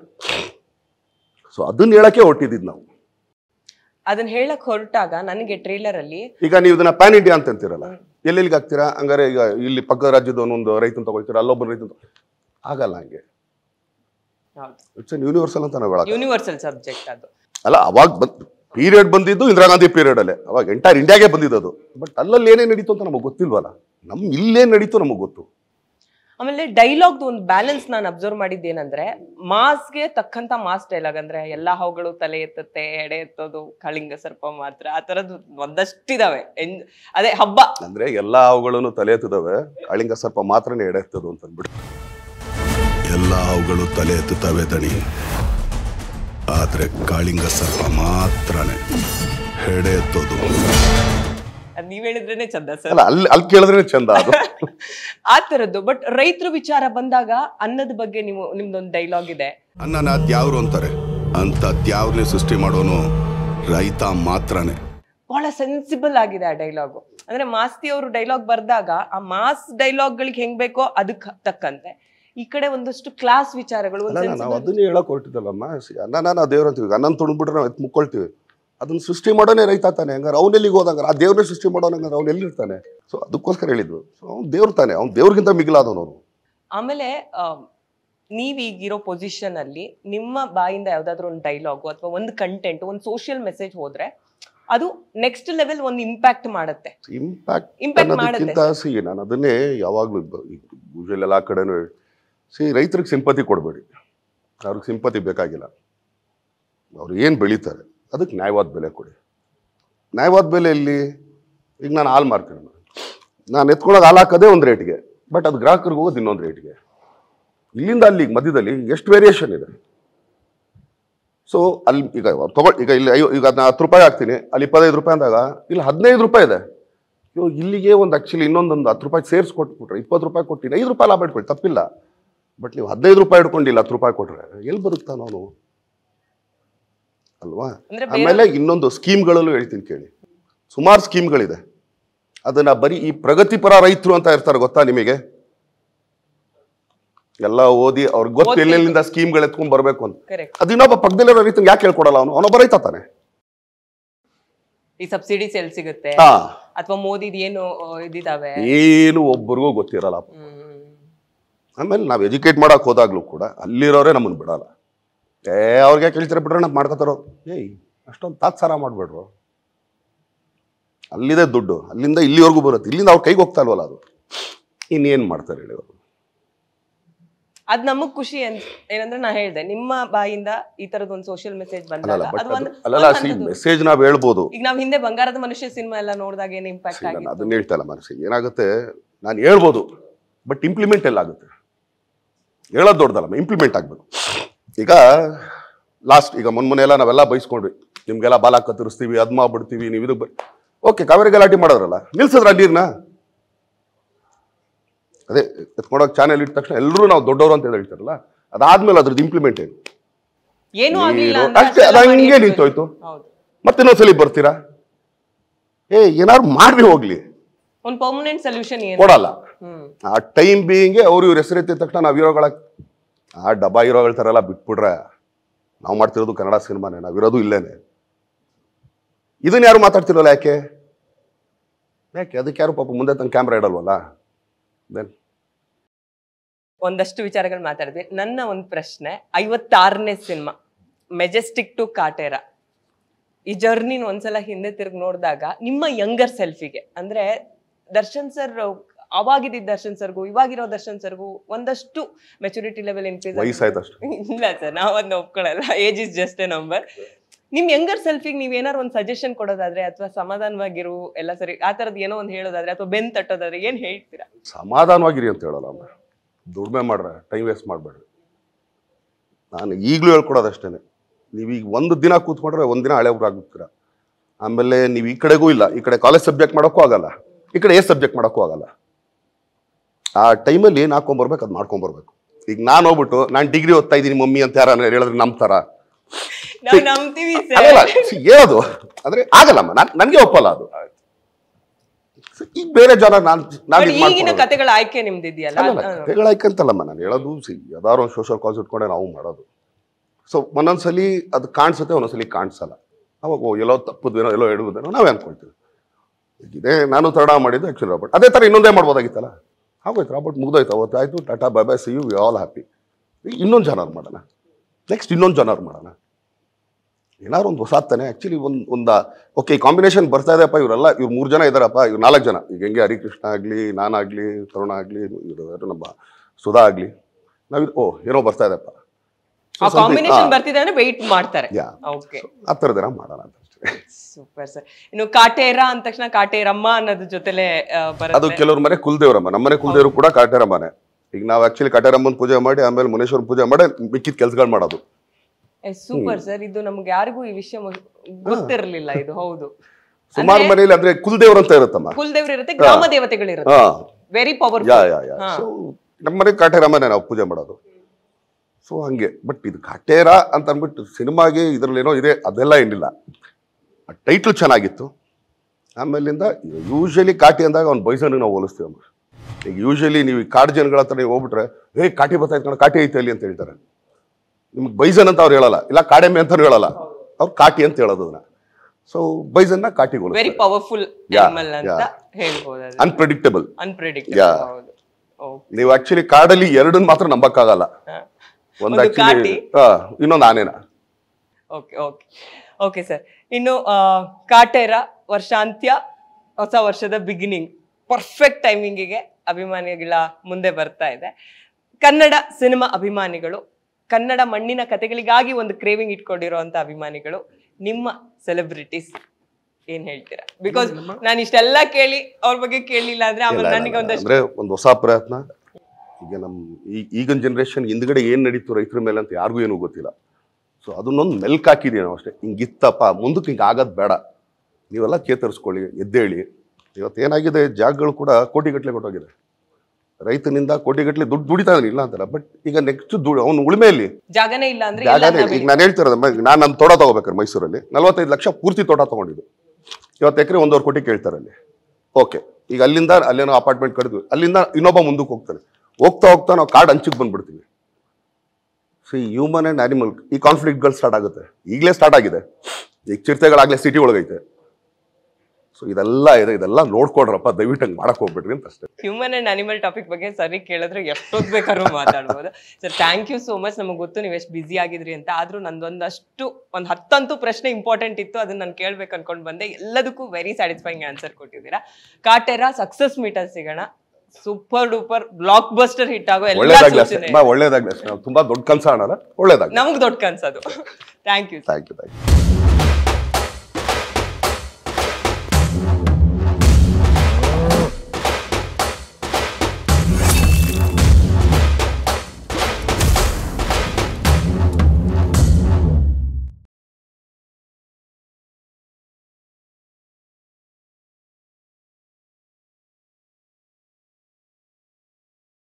ಸೊ ಅದನ್ನ ಹೇಳಕ್ಕೆ ಹೊಟ್ಟಿದ್ದು ನಾವು ಅದನ್ನ ಹೇಳಕ್ ಹೊರಟಾಗ ನನಗೆ ಟ್ರೇಲರ್ ಅಲ್ಲಿ ಈಗ ನೀವು ಇದನ್ನ ಪ್ಯಾನ್ ಇಂಡಿಯಾ ಅಂತ ಅಂತೀರಲ್ಲ ಎಲ್ಲೆಲ್ಲಿಗೆ ಹಾಕ್ತೀರಾ ಹಂಗಾರೆ ಈಗ ಇಲ್ಲಿ ಪಕ್ಕದ ರಾಜ್ಯದ ಒಂದೊಂದು ರೈತನ ತಗೊಳ್ತೀರಾ ಅಲ್ಲೊಬ್ಬನ ರೈತನ ತಗೊ- ಆಗಲ್ಲ ಹಂಗೆ ಇಟ್ಸ್ ಅನ್ ಯೂನಿವರ್ಸಲ್ ಅಂತ ನಾವು ಹೇಳಕ್ ಯೂನಿವರ್ಸಲ್ ಸಬ್ಜೆಕ್ಟ್ ಅದು ಅಲ್ಲ ಅವಾಗ ಬಂದ್ ಪೀರಿಯಡ್ ಬಂದಿದ್ದು ಇಂದಿರಾ ಗಾಂಧಿ ಪೀರಿಯಡ್ ಅಲ್ಲೇ ಅವಾಗ ಎಂಟೈರ್ ಇಂಡಿಯಾಗೆ ಬಂದಿದ್ದು ಬಟ್ ಅಲ್ಲಲ್ಲಿ ಏನೇನು ನಡೀತು ಅಂತ ನಮಗೆ ಗೊತ್ತಿಲ್ವಲ್ಲ ನಮ್ ಇಲ್ಲೇನ್ ನಡೀತು ನಮಗೆ ಗೊತ್ತು ಆಮೇಲೆ ಡೈಲಾಗ್ದು ಒಂದು ಬ್ಯಾಲೆನ್ಸ್ ನಾನು ಅಬ್ಸರ್ವ್ ಮಾಡಿದ್ದೇನಂದ್ರೆ ಮಾಸ್ಗೆ ತಕ್ಕಂತ ಮಾಸ್ ಡೈಲಾಗ್ ಅಂದ್ರೆ ಎಲ್ಲಾ ಹಾವುಗಳು ತಲೆ ಎತ್ತುತ್ತೆ ಎಡೆ ಎತ್ತೋದು ಕಳಿಂಗ ಸರ್ಪ ಮಾತ್ರ ಆ ತರದ್ದು ಒಂದಷ್ಟಿದಾವೆ ಎನ್- ಅದೇ ಹಬ್ಬ ಅಂದ್ರೆ ಎಲ್ಲಾ ಅವುಗಳನ್ನು ತಲೆ ಎತ್ತದವೆ ಕಾಳಿಂಗ ಸರ್ಪ ಮಾತ್ರನೇ ಎಡೆ ಎತ್ತದು ಅಂತ ಅಂದ್ಬಿಟ್ಟು ಎಲ್ಲ ಅವುಗಳು ತಲೆ ಎತ್ತುತ್ತವೆ ದಣಿ ಆದ್ರೆ ಕಾಳಿಂಗ ಸರ್ಪ ಮಾತ್ರನೇ ಹೆಡೆ ಎತ್ತೋದು ಅದ್ ನೀವ್ ಹೇಳಿದ್ರೇನೆ ಚಂದ ಸರ್ ಅಲ್ಲ ಅಲ್ಲಿ ಅಲ್ಲಿ ಕೇಳಿದ್ರೆ ಚಂದ ಅದು ಆ ತರದ್ದು ಬಟ್ ರೈತರ ವಿಚಾರ ಬಂದಾಗ ಅನ್ನದ ಬಗ್ಗೆ ನೀವು ನಿಮ್ದೊಂದು ಡೈಲಾಗ್ ಇದೆ ಅನ್ನನ ದ್ಯಾವ್ರು ಅಂತಾರೆ ಅಂತ ದ್ಯಾವ್ರನ್ನೇ ಸೃಷ್ಟಿ ಮಾಡೋನು ರೈತ ಮಾತ್ರನೇ ಬಹಳ ಸೆನ್ಸಿಬಲ್ ಆಗಿದೆ ಆ ಡೈಲಾಗು ಅಂದ್ರೆ ಮಾಸ್ತಿ ಅವರು ಡೈಲಾಗ್ ಬರ್ದಾಗ ಆ ಮಾಸ್ ಡೈಲಾಗ್ಗಳಿಗೆ ಹೆಂಗ್ ಬೇಕೋ ಅದಕ್ಕೆ ತಕ್ಕಂತೆ ಈ ಕಡೆ ಒಂದಷ್ಟು ಕ್ಲಾಸ್ ವಿಚಾರಗಳು ಒಂದು ಅಲ್ಲ ನಾವು sensible- ಅದನ್ನೇ ಹೇಳಕ್ ಹೊರಟಿದ್ದಲ್ಲಮ್ಮ ಅನ್ನ ನಾವು ದೇವ್ರ ಅಂತೀವಿ ಅನ್ನನ್ ತೊಗೊಂಡ್ಬಿಟ್ರೆ ನಾವು ಎತ್ತು ಮುಕ್ಕೊಳ್ತೀವಿ ಅದನ್ನ ಸೃಷ್ಟಿ ಮಾಡೋನೇ ರೈತ ತಾನೆ ಹಂಗಾರೆ ಅವನೆಲ್ಲಿಗೆ ಹೋದಂಗಾರ ಆ ದೇವ್ರನ್ನೇ ಸೃಷ್ಟಿ ಮಾಡೋನ್ ಹಂಗಾರೆ ಅವ್ನು ಎಲ್ಲಿರ್ತಾನೆ ಸೊ ಅದಕ್ಕೋಸ್ಕರ ಹೇಳಿದ್ದು ಸೊ ಅವ್ನು ದೇವ್ರ ತಾನೆ ಅವ್ನು ದೇವ್ರಿಗಿಂತ ಮಿಗಿಲಾದವನು ಅವನು ಆಮೇಲೆ ನೀವ್ ಈಗಿರೋ ಪೊಸಿಷನ್ ಅಲ್ಲಿ ನಿಮ್ಮ ಬಾಯಿಂದ ಯಾವ್ದಾದ್ರು ಒಂದು ಡೈಲಾಗು ಅಥವಾ ಒಂದು ಕಂಟೆಂಟ್ ಒಂದು ಸೋಷಿಯಲ್ ಮೆಸೇಜ್ ಹೋದ್ರೆ ಅದು ನೆಕ್ಸ್ಟ್ ಲೆವೆಲ್ ಒಂದು ಇಂಪ್ಯಾಕ್ಟ್ ಮಾಡುತ್ತೆ ಇಂಪ್ಯಾಕ್ಟ್ Impact ಅನ್ನೋದಕ್ಕಿಂತ ಸಿ ನಾನು ಅದನ್ನೇ ಯಾವಾಗಲೂ ಯೂಶಲ್ ಎಲ್ಲ ಕಡೆನೂ ಸಿ ರೈತರಿಗೆ ಸಿಂಪತಿ ಕೊಡಬೇಡಿ ಅವ್ರಿಗೆ ಸಿಂಪತಿ ಬೇಕಾಗಿಲ್ಲ ಅವ್ರು ಏನು ಬೆಳೀತಾರೆ ಅದಕ್ಕೆ ನ್ಯಾಯವಾದ ಬೆಲೆ ಕೊಡಿ ನ್ಯಾಯವಾದ ಬೆಲೆ ಎಲ್ಲಿ ಈಗ ನಾನು ಹಾಲು ಮಾರ್ತೀನಿ ನಾನು ಎತ್ಕೊಳ್ಳೋದು ಹಾಲು ಹಾಕೋದೇ ಒಂದು ರೇಟ್ಗೆ ಬಟ್ ಅದು ಗ್ರಾಹಕರಿಗೆ ಹೋಗೋದು ಇನ್ನೊಂದು ರೇಟ್ಗೆ ಇಲ್ಲಿಂದ ಅಲ್ಲಿಗೆ ಮಧ್ಯದಲ್ಲಿ ಎಷ್ಟು ವೇರಿಯೇಷನ್ ಇದೆ ಸೊ ಅಲ್ಲಿ ಈಗ ತಗೊಳ್ ಈಗ ಇಲ್ಲಿ ಐವ ಈಗ ಅದನ್ನ ಹತ್ತು ರೂಪಾಯಿ ಹಾಕ್ತೀನಿ ಅಲ್ಲಿ ಇಪ್ಪತ್ತೈದು ರೂಪಾಯಿ ಅಂದಾಗ ಇಲ್ಲಿ ಹದಿನೈದು ರೂಪಾಯಿ ಇದೆ ಇವಾಗ ಇಲ್ಲಿಗೆ ಒಂದು ಆಕ್ಚುಲಿ ಇನ್ನೊಂದೊಂದು ಹತ್ತು ರೂಪಾಯಿ ಸೇರಿಸಿ ಕೊಟ್ಬಿಟ್ರೆ ಇಪ್ಪತ್ತು ರೂಪಾಯಿ ಕೊಟ್ಟಿನಿ ಐದು ರೂಪಾಯಿ ಲಾಭ ಇಟ್ಕೊಳ್ಳಿ ತಪ್ಪಿಲ್ಲ ಬಟ್ ನೀವು ಹದಿನೈದು ರೂಪಾಯಿ ಇಟ್ಕೊಂಡಿಲ್ಲ ಹತ್ತು ರೂಪಾಯಿ ಕೊಟ್ರೆ ಎಲ್ಲಿ ಬದುಕ್ತಾನ ಅವನು ಅಲ್ವಾ ಅಂದ್ರೆ ಬೇರೆ ಆಮೇಲೆ ಇನ್ನೊಂದು ಸ್ಕೀಮ್ಗಳಲ್ಲೂ ಹೇಳ್ತೀನಿ ಕೇಳಿ ಸುಮಾರು ಸ್ಕೀಮ್ಗಳಿದೆ ಅದನ್ನ ಬರೀ ಈ ಪ್ರಗತಿಪರ ರೈತರು ಅಂತ ಇರ್ತಾರೆ ಗೊತ್ತಾ ನಿಮಗೆ ಎಲ್ಲ ಓದಿ ಅವ್ರಿಗೆ ಗೊತ್ತು ಓದ್ಬೇಕು. ಎಲ್ಲೆಲ್ಲಿಂದ ಸ್ಕೀಮ್ಗಳು ಎತ್ಕೊಂಡ್ ಬರ್ಬೇಕು ಅಂತ ಕರೆಕ್ಟ್ ಅದು ಇನ್ನೊಬ್ಬ ಪಕ್ಕದಲ್ಲಿರೋ ರೈತನಿಗೆ ಯಾಕೆ ಹೇಳ್ಕೊಡಲ್ಲ ಅವನು ಅವನೊಬ್ಬ ರೈತ ತಾನೆ ಈ ಸಬ್ಸಿಡೀಸ್ ಎಲ್ಲಿ ಸಿಗುತ್ತೆ ಹಾ ಅಥವಾ ಮೋದಿದ್ ಏನು ಆ, ಇದಿದಾವೆ ಏನು ಒಬ್ಬರಿಗೂ ಗೊತ್ತಿರಲ್ಲ ಹ್ಮ್ ಆಮೇಲೆ ನಾವು ಎಜುಕೇಟ್ ಮಾಡಕ್ ಹೋದಾಗ್ಲೂ ಕೂಡ ಅಲ್ಲಿರೋರೇ ನಮ್ಮನ್ನ ಬಿಡಲ್ಲ ಏ ಅವ್ರಿಗೆ ಕೇಳ್ತಾರೆ ಬಿಡ್ರೆ ನಾವು ಮಾಡ್ಕೋತಾರೋ ಏಯ್ ಅಷ್ಟೊಂದು ತಾತ್ಸಾರ ಮಾಡ್ಬೇಡ್ರು ಅಲ್ಲಿದೆ ದುಡ್ಡು ಅಲ್ಲಿಂದ ಇಲ್ಲಿವರೆಗೂ ಬರುತ್ತೆ ಇಲ್ಲಿಂದ ಅವ್ರ ಕೈಗೆ ಹೋಗ್ತಾ ಇಲ್ವಲ್ಲ ಅದು ಇನ್ನೇನು ಮಾಡ್ತಾರೆ ಹೇಳಿ ಅವರು ಅದ್ ನಮಗ್ ಖುಷಿ ಅಂತ ಏನಂದ್ರೆ ನಾ ಹೇಳ್ದೆ ನಿಮ್ಮ ಬಾಯಿಂದ ಈ ತರದ ಒಂದು ಸೋಷಿಯಲ್ ಮೆಸೇಜ್ ಬಂದಾಗ ಅಲ್ಲಲ್ಲ ಬಟ್ ಅದು ಒಂದು ಅಲ್ಲಲ್ಲ ಒಂದ್ ಸಿ ಹಂತದ್ದು. ಮೆಸೇಜ್ ನಾವು ಹೇಳ್ಬೋದು ಈಗ ನಾವ್ ಹಿಂದೆ ಬಂಗಾರದ ಮನುಷ್ಯ ಸಿನಿಮಾ ಎಲ್ಲ ನೋಡಿದಾಗ ಏನ್ ಇಂಪ್ಯಾಕ್ಟ್ ನಾನು ಆಗಿತ್ತು ಅದನ್ನ ಹೇಳ್ತಾ ಇಲ್ಲ ಮನಸ್ಸಿಗೆ ಏನಾಗುತ್ತೆ ನಾನು ಹೇಳ್ಬೋದು ಬಟ್ ಇಂಪ್ಲಿಮೆಂಟ್ ಎಲ್ಲ ಆಗುತ್ತೆ ಹೇಳೋದು ದೊಡ್ಡದಲ್ಲ ಇಂಪ್ಲಿಮೆಂಟ್ ಆಗಬೇಕು ಈಗ ಲಾಸ್ಟ್ ಈಗ ಮೊನ್ನೆ ಎಲ್ಲ ನಾವೆಲ್ಲ ಬೈಸ್ಕೊಂಡ್ವಿ ನಿಮ್ಗೆಲ್ಲ ಬಾಲ ಕತ್ತರಿಸ್ತೀವಿ ಅದ್ ಮಾಡ್ಬಿಡ್ತೀವಿ ನೀವು ಇದು ಬರ್ ಓಕೆ ಕಾವೇರಿ ಗಲಾಟೆ ಮಾಡೋರಲ್ಲ ನಿಲ್ಸಿದ್ರ ನೀರ್ನ ಅದೇ ಎತ್ಕೊಂಡೋಗಿ ಚಾನೆಲ್ ಇಟ್ಟ ತಕ್ಷಣ ಎಲ್ಲರೂ ನಾವು ದೊಡ್ಡವರು ಅಂತ ಹೇಳ್ತಾರಲ್ಲ ಅದಾದ್ಮೇಲೆ ಅದ್ರದ್ದು ಇಂಪ್ಲಿಮೆಂಟ್ ಏನು ಏನು ಆಗ್ಲಿಲ್ಲ ನೀರು- ಅಂದ್ರೆ ಅಷ್ಟೇ, ಅಷ್ಟೆಲ್ಲ ಅದು ಮಾಡಿ ಹಂಗೆ ನಿಂತೋಯ್ತು. ಹೌದು ಮತ್ತೆ ಇನ್ನೊಂದ್ಸಲಿ ಬರ್ತೀರಾ ಏ ಏನಾದ್ರು ಮಾಡ್ರಿ ಹೋಗ್ಲಿ ಒಂದ್ ಪರ್ಮನೆಂಟ್ ಸೊಲ್ಯೂಷನ್ ಏನು ಕೊಡಲ್ಲ ಹ್ಮ್ ಆ ಟೈಮ್ ಬೀಯಿಂಗ್ಗೆ ಅವ್ರು ಇವ್ರ ಹೆಸರು ಎತ್ತಿದ ತಕ್ಷಣ ನಾವು ಹೀರೋಗಳ ಆ ಡಬ್ಬಾ ಹೀರೋಗಳ ಥರ ಎಲ್ಲ ಬಿಟ್ಬಿಟ್ರೆ ನಾವು ಮಾಡ್ತಿರೋದು ಕನ್ನಡ ಸಿನಿಮಾನೇ ನಾವಿರೋದು ಇಲ್ಲೇನೆ ಇದನ್ನ ಯಾರು ಮಾತಾಡ್ತಿರಲ್ಲ ಯಾಕೆ ಯಾಕೆ ಅದಕ್ಕೆ ಯಾರು ಪಾಪ ಮುಂದೆ ತನ್ನ ಕ್ಯಾಮ್ರಾ ಇಡಲ್ವಲ್ಲ ದೆನ್ ಒಂದಷ್ಟು ವಿಚಾರಗಳು ಮಾತಾಡಿದ್ವಿ ನನ್ನ ಒಂದು ಪ್ರಶ್ನೆ ಐವತ್ತಾರನೇ ಸಿನಿಮಾ ಮೆಜೆಸ್ಟಿಕ್ ಟು ಕಾಟೇರ ಈ ಜರ್ನಿನ ಒಂದ್ಸಲ ಹಿಂದೆ ತಿರುಗಿ ನೋಡಿದಾಗ ನಿಮ್ಮ ಯಂಗರ್ ಸೆಲ್ಫಿಗೆ ಅಂದ್ರೆ ದರ್ಶನ್ ಸರ್ ಅವಾಗಿದ್ದ ದರ್ಶನ್ ಸರ್ಗೂ ಇವಾಗಿರೋ ದರ್ಶನ್ ಸರ್ಗೂ ಒಂದಷ್ಟು ಮೆಚುರಿಟಿ ಲೆವೆಲ್ ಇನ್ಕ್ರೀಸ್ ವಯಸ್ಸಾಯ್ತು ಅಷ್ಟು ಇಲ್ಲ ಸರ್ ನಾವೊಂದು ಒಪ್ಕೊಳ್ಳಲ್ಲ age is just a number ನಿಮ್ ಯಂಗರ್ ಸೆಲ್ಫಿಗೆ ನೀವ್ ಏನಾರು ಒಂದು ಸಜೆಷನ್ ಕೊಡೋದಾದ್ರೆ ಅಥವಾ ಸಮಾಧಾನವಾಗಿರು ಎಲ್ಲ ಸರಿ ಆ ತರದ್ ಏನೋ ಒಂದು ಹೇಳೋದಾದ್ರೆ ಅಥವಾ ಬೆನ್ ತಟ್ಟೋದಾದ್ರೆ ಏನ್ ಹೇಳ್ತೀರಾ ಸಮಾಧಾನವಾಗಿರಿ ಅಂತ ಹೇಳಲ್ಲ ಅಮ್ಮ ದುಡಿಮೆ ಮಾಡ್ರೆ ಟೈಮ್ ವೇಸ್ಟ್ ಮಾಡಬೇಡ್ರಿ ನಾನು ಈಗಲೂ ಹೇಳ್ಕೊಡೋದು ಅಷ್ಟೇ ನೀವು ಈಗ ಒಂದು ದಿನ ಕೂತ್ಕೊಂಡ್ರೆ ಒಂದಿನ ಹಳೆ ಆಗ್ಬಿಡ್ತೀರ ಆಮೇಲೆ ನೀವು ಈ ಕಡೆಗೂ ಇಲ್ಲ ಈ ಕಡೆ ಕಾಲೇಜ್ ಸಬ್ಜೆಕ್ಟ್ ಮಾಡೋಕ್ಕೂ ಆಗಲ್ಲ ಈ ಕಡೆ ಎ ಸಬ್ಜೆಕ್ಟ್ ಮಾಡೋಕ್ಕೂ ಆಗಲ್ಲ ಆ ಟೈಮಲ್ಲಿ ಏನು ಹಾಕೊಂಬರ್ಬೇಕು ಅದು ಮಾಡ್ಕೊಂಬರ್ಬೇಕು ಈಗ ನಾನು ಹೋಗ್ಬಿಟ್ಟು ನಾನು ಡಿಗ್ರಿ ಓದ್ತಾ ಇದ್ದೀನಿ ಮಮ್ಮಿ ಅಂತ ಯಾರು ಹೇಳಿದ್ರೆ ನಂಬ್ತಾರ ನಾವ್ ನಂಬ್ತೀವಿ ಅಲ್ಲ ಸರ್ see, ಹೇಳೋದು ಅಂದ್ರೆ ಆಗಲ್ಲಮ್ಮ ನಾನ್ ನನಗೆ ಒಪ್ಪಲ್ಲ ಅದು See, ಈಗ ಬೇರೆ ಜನ ನಾನು ನಾನು ಬಟ್ ಇದು ಈಗಿನ ಮಾಡ್ಕೊಳ್ಳೋದು. ಕತೆಗಳ ಆಯ್ಕೆ ನಿಮ್ದಿದೆಯಲ್ಲ ಅಲ್ಲಲ್ಲ, ಕಥೆಗಳಾಯ್ಕಂತಲ್ಲಮ್ಮ ನಾನು ಹೇಳೋದು ಸಿ ಯಾವ್ದಾದ್ರು ಒಂದು ಸೋಷಲ್ ಕಾಸ್ ಇಟ್ಕೊಂಡೆ ನಾವು ಮಾಡೋದು ಸೊ ಒಂದೊಂದ್ಸಲಿ ಅದು ಕಾಣಿಸುತ್ತೆ ಒಂದೊಂದ್ಸಲಿ ಕಾಣಿಸಲ್ಲ ಅವಾಗ ಓ ಎಲ್ಲೋ ತಪ್ಪುದೇನೋ ಎಲ್ಲೋ ಎಡುವುದೇನೋ ನಾವೇ ಅನ್ಕೊಳ್ತೀವಿ ಇದೇ ನಾನು ತಡ ಮಾಡಿದ್ದು ಆ್ಯಕ್ಚುಲಿ ರಾಬರ್ಟ್ ಅದೇ ಥರ ಇನ್ನೊಂದೇ ಮಾಡ್ಬೋದಾಗಿತ್ತಲ್ಲ ಆಗೋಯ್ತು ರಾಬರ್ಟ್ ಮುಗ್ದೋಯ್ತು ಅವತ್ತು ಆಯಿತು tata bye bye see you we all happy ಇನ್ನೊಂದು ಜನರು ಮಾಡೋಣ ನೆಕ್ಸ್ಟ್ ಇನ್ನೊಂದು ಜನರು ಮಾಡೋಣ ಏನಾದ್ರು ಒಂದು ಹೊಸ ತಾನೆ ಆ್ಯಕ್ಚುಲಿ ಒಂದು ಒಂದು ಓಕೆ ಈ ಕಾಂಬಿನೇಷನ್ ಬರ್ತಾ ಇದೆಯಪ್ಪ ಇವರೆಲ್ಲ ಇವ್ರು ಮೂರು ಜನ ಇದ್ದಾರಪ್ಪ ಇವ್ರು ನಾಲ್ಕು ಜನ ಈಗ ಹೆಂಗೆ ಹರಿಕೃಷ್ಣ ಆಗಲಿ ನಾನಾಗಲಿ ತರುಣ ಆಗಲಿ ಇವರು ನಮ್ಮ ಸುಧಾ ಆಗಲಿ ನಾವು ಓ ಏನೋ ಬರ್ತಾ ಇದೆಪ್ಪ So ಆ something- ಕಾಂಬಿನೇಷನ್ ಹಾ, ಬರ್ತಿದೆ ಅಂದ್ರೆ ವೆಯ್ಟ್ ಮಾಡ್ತಾರೆ Yeah. ಓಕೆ ಆ ಥರದ್ದೇನ ಮಾಡೋಣ ಅಂತ ಅಷ್ಟೇ ಸೂಪರ್ ಸರ್ ಇನ್ನು ಕಾಟೇರ ಅಂದ ತಕ್ಷಣ ಕಾಟೇರಮ್ಮ ಅನ್ನೋದ್ರ ಜೊತೆಲೆ ಆ, ಅದು ಬರುತ್ತೆ ಕೆಲವ್ರ ಮನೆ ಕುಲದೇವ್ರಮ್ಮ ನಮ್ಮನೆ ಕುಲದೇವ್ರು ಕೂಡ ಕಾಟೇರಮ್ಮನೆ ಈಗ ನಾವು ಆಕ್ಚುಲಿ ಕಾಟೇರಮ್ಮನ ಪೂಜೆ ಮಾಡಿ ಆಮೇಲೆ ಮುನೇಶ್ವರನ ಪೂಜೆ ಮಾಡಿ ಮಿಕ್ಕಿದ ಕೆಲ್ಸಗಳು ಮಾಡೋದು ಸೂಪರ್ ಸರ್ ಇದು ನಮ್ಗೆ ಯಾರಿಗೂ ಈ ವಿಷಯ ಮು- ಗೊತ್ತಿರ್ಲಿಲ್ಲ ಇದು ಹೌದು ಸುಮಾರು ಮನೇಲಿ ಅಂದ್ರೆ ಕುಲದೇವ್ರು ಅಂತ ಇರುತ್ತಮ್ಮ ಕುಲದೇವ್ರು ಇರುತ್ತೆ ಗ್ರಾಮ ದೇವತೆಗಳಿರುತ್ತೆ ಹಾ very yeah powerful yeah yeah so ನಮ್ಮ ಮನೆ ಕಾಟೇರಮ್ಮನೆ ನಾವು ಪೂಜೆ ಮಾಡೋದು ಸೊ ಹಂಗೆ ಬಟ್ ಇದು ಕಾಟೇರ ಅಂತ ಅಂದ್ಬಿಟ್ಟು ಸಿನಿಮಾಗೆ ಇದ್ರಲ್ಲಿ ಏನೋ ಇದೆ ಅದೆಲ್ಲ ಏನಿಲ್ಲ ಟೈಟ್ಲ್ ಚೆನ್ನಾಗಿತ್ತು ಆಮೇಲಿಂದ ಯೂಶಲಿ ಕಾಟಿ ಅಂದಾಗ ಅವ್ನು ಬೈಸನ್ಗೆ ನಾವು ಹೋಲಿಸ್ತೀವಿ ಅಮ್ಮ ಈಗ ಯೂಶಲಿ ನೀವು ಈ ಕಾಡು ಜನಗಳ ಹತ್ರ ನೀವು ಹೋಗ್ಬಿಟ್ರೆ ಹೇ ಕಾಟಿ ಬರ್ತಾ ಇತ್ತು ಕಾಟಿ ಐತೆ ಅಲ್ಲಿ ಅಂತ ಹೇಳ್ತಾರೆ ನಿಮ್ಗೆ ಬೈಸನ್ ಅಂತ ಅವ್ರು ಹೇಳಲ್ಲ ಇಲ್ಲ ಕಾಡೆಮ್ಮೆ ಅಂತಾನು ಹೇಳಲ್ಲ ಅವ್ರು ಕಾಟಿ ಅಂತ ಹೇಳೋದು ಅದನ್ನ so ಬೈಸನ್ನ ಕಾಟಿಗೆ very ಹೋಲಿಸ್ತಾರೆ powerful Yeah, animal ಅಂತ yeah. ಹೇಳ್ಬೋದು ಅದು ಅನ್ಪ್ರೆಡಿಕ್ಟಬಲ್ ಅನ್ಪ್ರೆಡಿಕ್ಟಬಲ್ Yeah. ಹೌದು ಓಕೆ ನೀವು ಆಕ್ಚುಲಿ ಕಾಡಲ್ಲಿ ಎರಡನ್ನ ಮಾತ್ರ ನಂಬಕ್ಕಾಗಲ್ಲ ಒಂದು ಒಂದು ಆಕ್ಚುಲಿ ಇನ್ನೊಂದು ಆನೆನ ಓಕೆ ಓಕೆ ಓಕೆ ಸರ್ ಇನ್ನು ಆ, ಕಾಟೇರ ವರ್ಷಾಂತ್ಯ ಹೊಸ ವರ್ಷದ ಬಿಗಿನಿಂಗ್ ಪರ್ಫೆಕ್ಟ್ ಟೈಮಿಂಗಿಗೆ ಅಭಿಮಾನಿಗಳ ಮುಂದೆ ಬರ್ತಾ ಇದೆ ಕನ್ನಡ ಸಿನಿಮಾ ಅಭಿಮಾನಿಗಳು ಕನ್ನಡ ಮಣ್ಣಿನ ಕತೆಗಳಿಗಾಗಿ ಒಂದು ಕ್ರೇವಿಂಗ್ ಇಟ್ಕೊಂಡಿರುವಂತ ಅಭಿಮಾನಿಗಳು ನಿಮ್ಮ ಸೆಲೆಬ್ರಿಟೀಸ್ ಏನ್ ಹೇಳ್ತೀರಾ ಬಿಕಾಸ್ ನಾನು ಇಷ್ಟೆಲ್ಲ ಕೇಳಿ ಅವ್ರ ಬಗ್ಗೆ ಕೇಳಿಲ್ಲ ಅಂದ್ರೆ ಆಮೇಲೆ ನನಗೆ ಒಂದಷ್ಟು ಅಂದ್ರೆ ಒಂದು ಹೊಸ ಪ್ರಯತ್ನ ಈಗ ನಮ್ಮ ಈ ಈಗಿನ ಜನ್ರೇಷನ್ ಹಿಂದ್ಗಡೆ ಏನ್ ನಡೀತು ರೈತರ ಮೇಲೆ ಅಂತ ಯಾರಿಗೂ ಏನೂ ಗೊತ್ತಿಲ್ಲ ಸೊ ಅದನ್ನೊಂದು ಮೆಲ್ಕ್ ಹಾಕಿದೀವಿ ನಾವು ಅಷ್ಟೇ ಹಿಂಗಿತ್ತಪ್ಪ ಮುಂದಕ್ಕೆ ಹಿಂಗೆ ಆಗೋದು ಬೇಡ ನೀವೆಲ್ಲ ಚೇತರಿಸ್ಕೊಳ್ಳಿ ಎದ್ದೇಳಿ ಇವತ್ತು ಏನಾಗಿದೆ ಜಾಗಗಳು ಕೂಡ ಕೋಟಿಗಟ್ಟಲೆ ಕೊಟ್ಟೋಗಿದೆ ರೈತನಿಂದ ಕೋಟಿಗಟ್ಟಲೆ ದುಡ್ಡು ದುಡಿತಾ ಇದ್ದಾನೆ ಇಲ್ಲ ಅಂತಲ್ಲ ಬಟ್ ಈಗ ನೆಕ್ಸ್ಟ್ ದುಡ್ಡು ಅವ್ನು ಉಳಿಮೆಯಲ್ಲಿ ಜಾಗನೇ ಇಲ್ಲ ಅಂದ್ರೆ ಜಾಗನೇ ಎಲ್ಲ ಈಗ ನಾನು ಹೇಳ್ತಿರೋದಮ್ಮ ನಾನು ನನ್ನ ತೋಟ ತಗೋಬೇಕಾರೆ ಮೈಸೂರಲ್ಲಿ ನಲ್ವತ್ತೈದು ಲಕ್ಷ ಪೂರ್ತಿ ತೋಟ ತಗೊಂಡಿದ್ದು ಇವತ್ತು ಎಕರೆ ಒಂದೂವರೆ ಕೋಟಿ ಕೇಳ್ತಾರೆ ಅಲ್ಲಿ ಓಕೆ ಈಗ ಅಲ್ಲಿಂದ ಅಲ್ಲೇನೋ ಅಪಾರ್ಟ್ಮೆಂಟ್ ಕಡಿದ್ವಿ ಅಲ್ಲಿಂದ ಇನ್ನೊಬ್ಬ ಮುಂದಕ್ಕೆ ಹೋಗ್ತಾನೆ ಹೋಗ್ತಾ ಹೋಗ್ತಾ ನಾವು ಕಾರ್ಡ್ ಹಂಚಿಗೆ ಬಂದ್ಬಿಡ್ತೀವಿ ಸಿ ಹ್ಯೂಮನ್ ಆ್ಯಂಡ್ ಆನಿಮಲ್ ಈ ಕಾನ್ಫ್ಲಿಕ್ಟ್ಗಳು ಸ್ಟಾರ್ಟ್ ಆಗುತ್ತೆ ಈಗಲೇ ಸ್ಟಾರ್ಟ್ ಆಗಿದೆ ಈಗ ಚಿರತೆಗಳಾಗಲೇ ಸಿಟಿ ಒಳಗೈತೆ ಸೊ ಇದೆಲ್ಲ ಇದೆ ಇದೆಲ್ಲ ನೋಡ್ಕೊಡ್ರಪ್ಪ ದಯವಿಟ್ಟು ಹಂಗೆ ಮಾಡಕ್ ಹೋಗ್ಬಿಡ್ರಿ ಅಂತ ಅಷ್ಟೇ ಹ್ಯೂಮನ್ ಅಂಡ್ ಅನಿಮಲ್ ಟಾಪಿಕ್ ಬಗ್ಗೆ ಸರಿ ಕೇಳಿದ್ರೆ ಎಷ್ಟೊತ್ತು ಬೇಕಾದ್ರೂ ಮಾತಾಡ್ಬೋದು sir thank you so much ನಮಗೆ ಗೊತ್ತು ನೀವು ಎಷ್ಟು ಬಿಸಿ ಆಗಿದ್ರಿ ಅಂತ ಆದ್ರೂ ನಂದೊಂದಷ್ಟು ಒಂದು ಹತ್ತಂತೂ ಪ್ರಶ್ನೆ ಇಂಪಾರ್ಟೆಂಟ್ ಇತ್ತು ಅದನ್ನ ನಾನು ಕೇಳ್ಬೇಕು ಅನ್ಕೊಂಡು ಬಂದೆ ಎಲ್ಲದಕ್ಕೂ ವೆರಿ ಸ್ಯಾಟಿಸ್ಫೈಯಿಂಗ್ ಆನ್ಸರ್ ಕೊಟ್ಟಿದ್ದೀರಾ ಕಾಟೇರ ಸಕ್ಸಸ್ ಮೀಟರ್ ಸಿಗೋಣ super duper blockbuster hit ಆಗೋ ಎಲ್ಲ ಒಳ್ಳೇದಾಗ್ಲಿ ಅಷ್ಟೇ ಸೂಚನೆ ಬಾ ಒಳ್ಳೇದಾಗ್ಲಿ ಅಷ್ಟೇ ನಾವು ತುಂಬಾ ದೊಡ್ಡ ಕನ್ಸ ಅನ್ನಲ್ಲ ಒಳ್ಳೇದಾಗ್ಲಿ ನಮಗ್ ದೊಡ್ಡ ಕನ್ಸದು thank you thank you thank you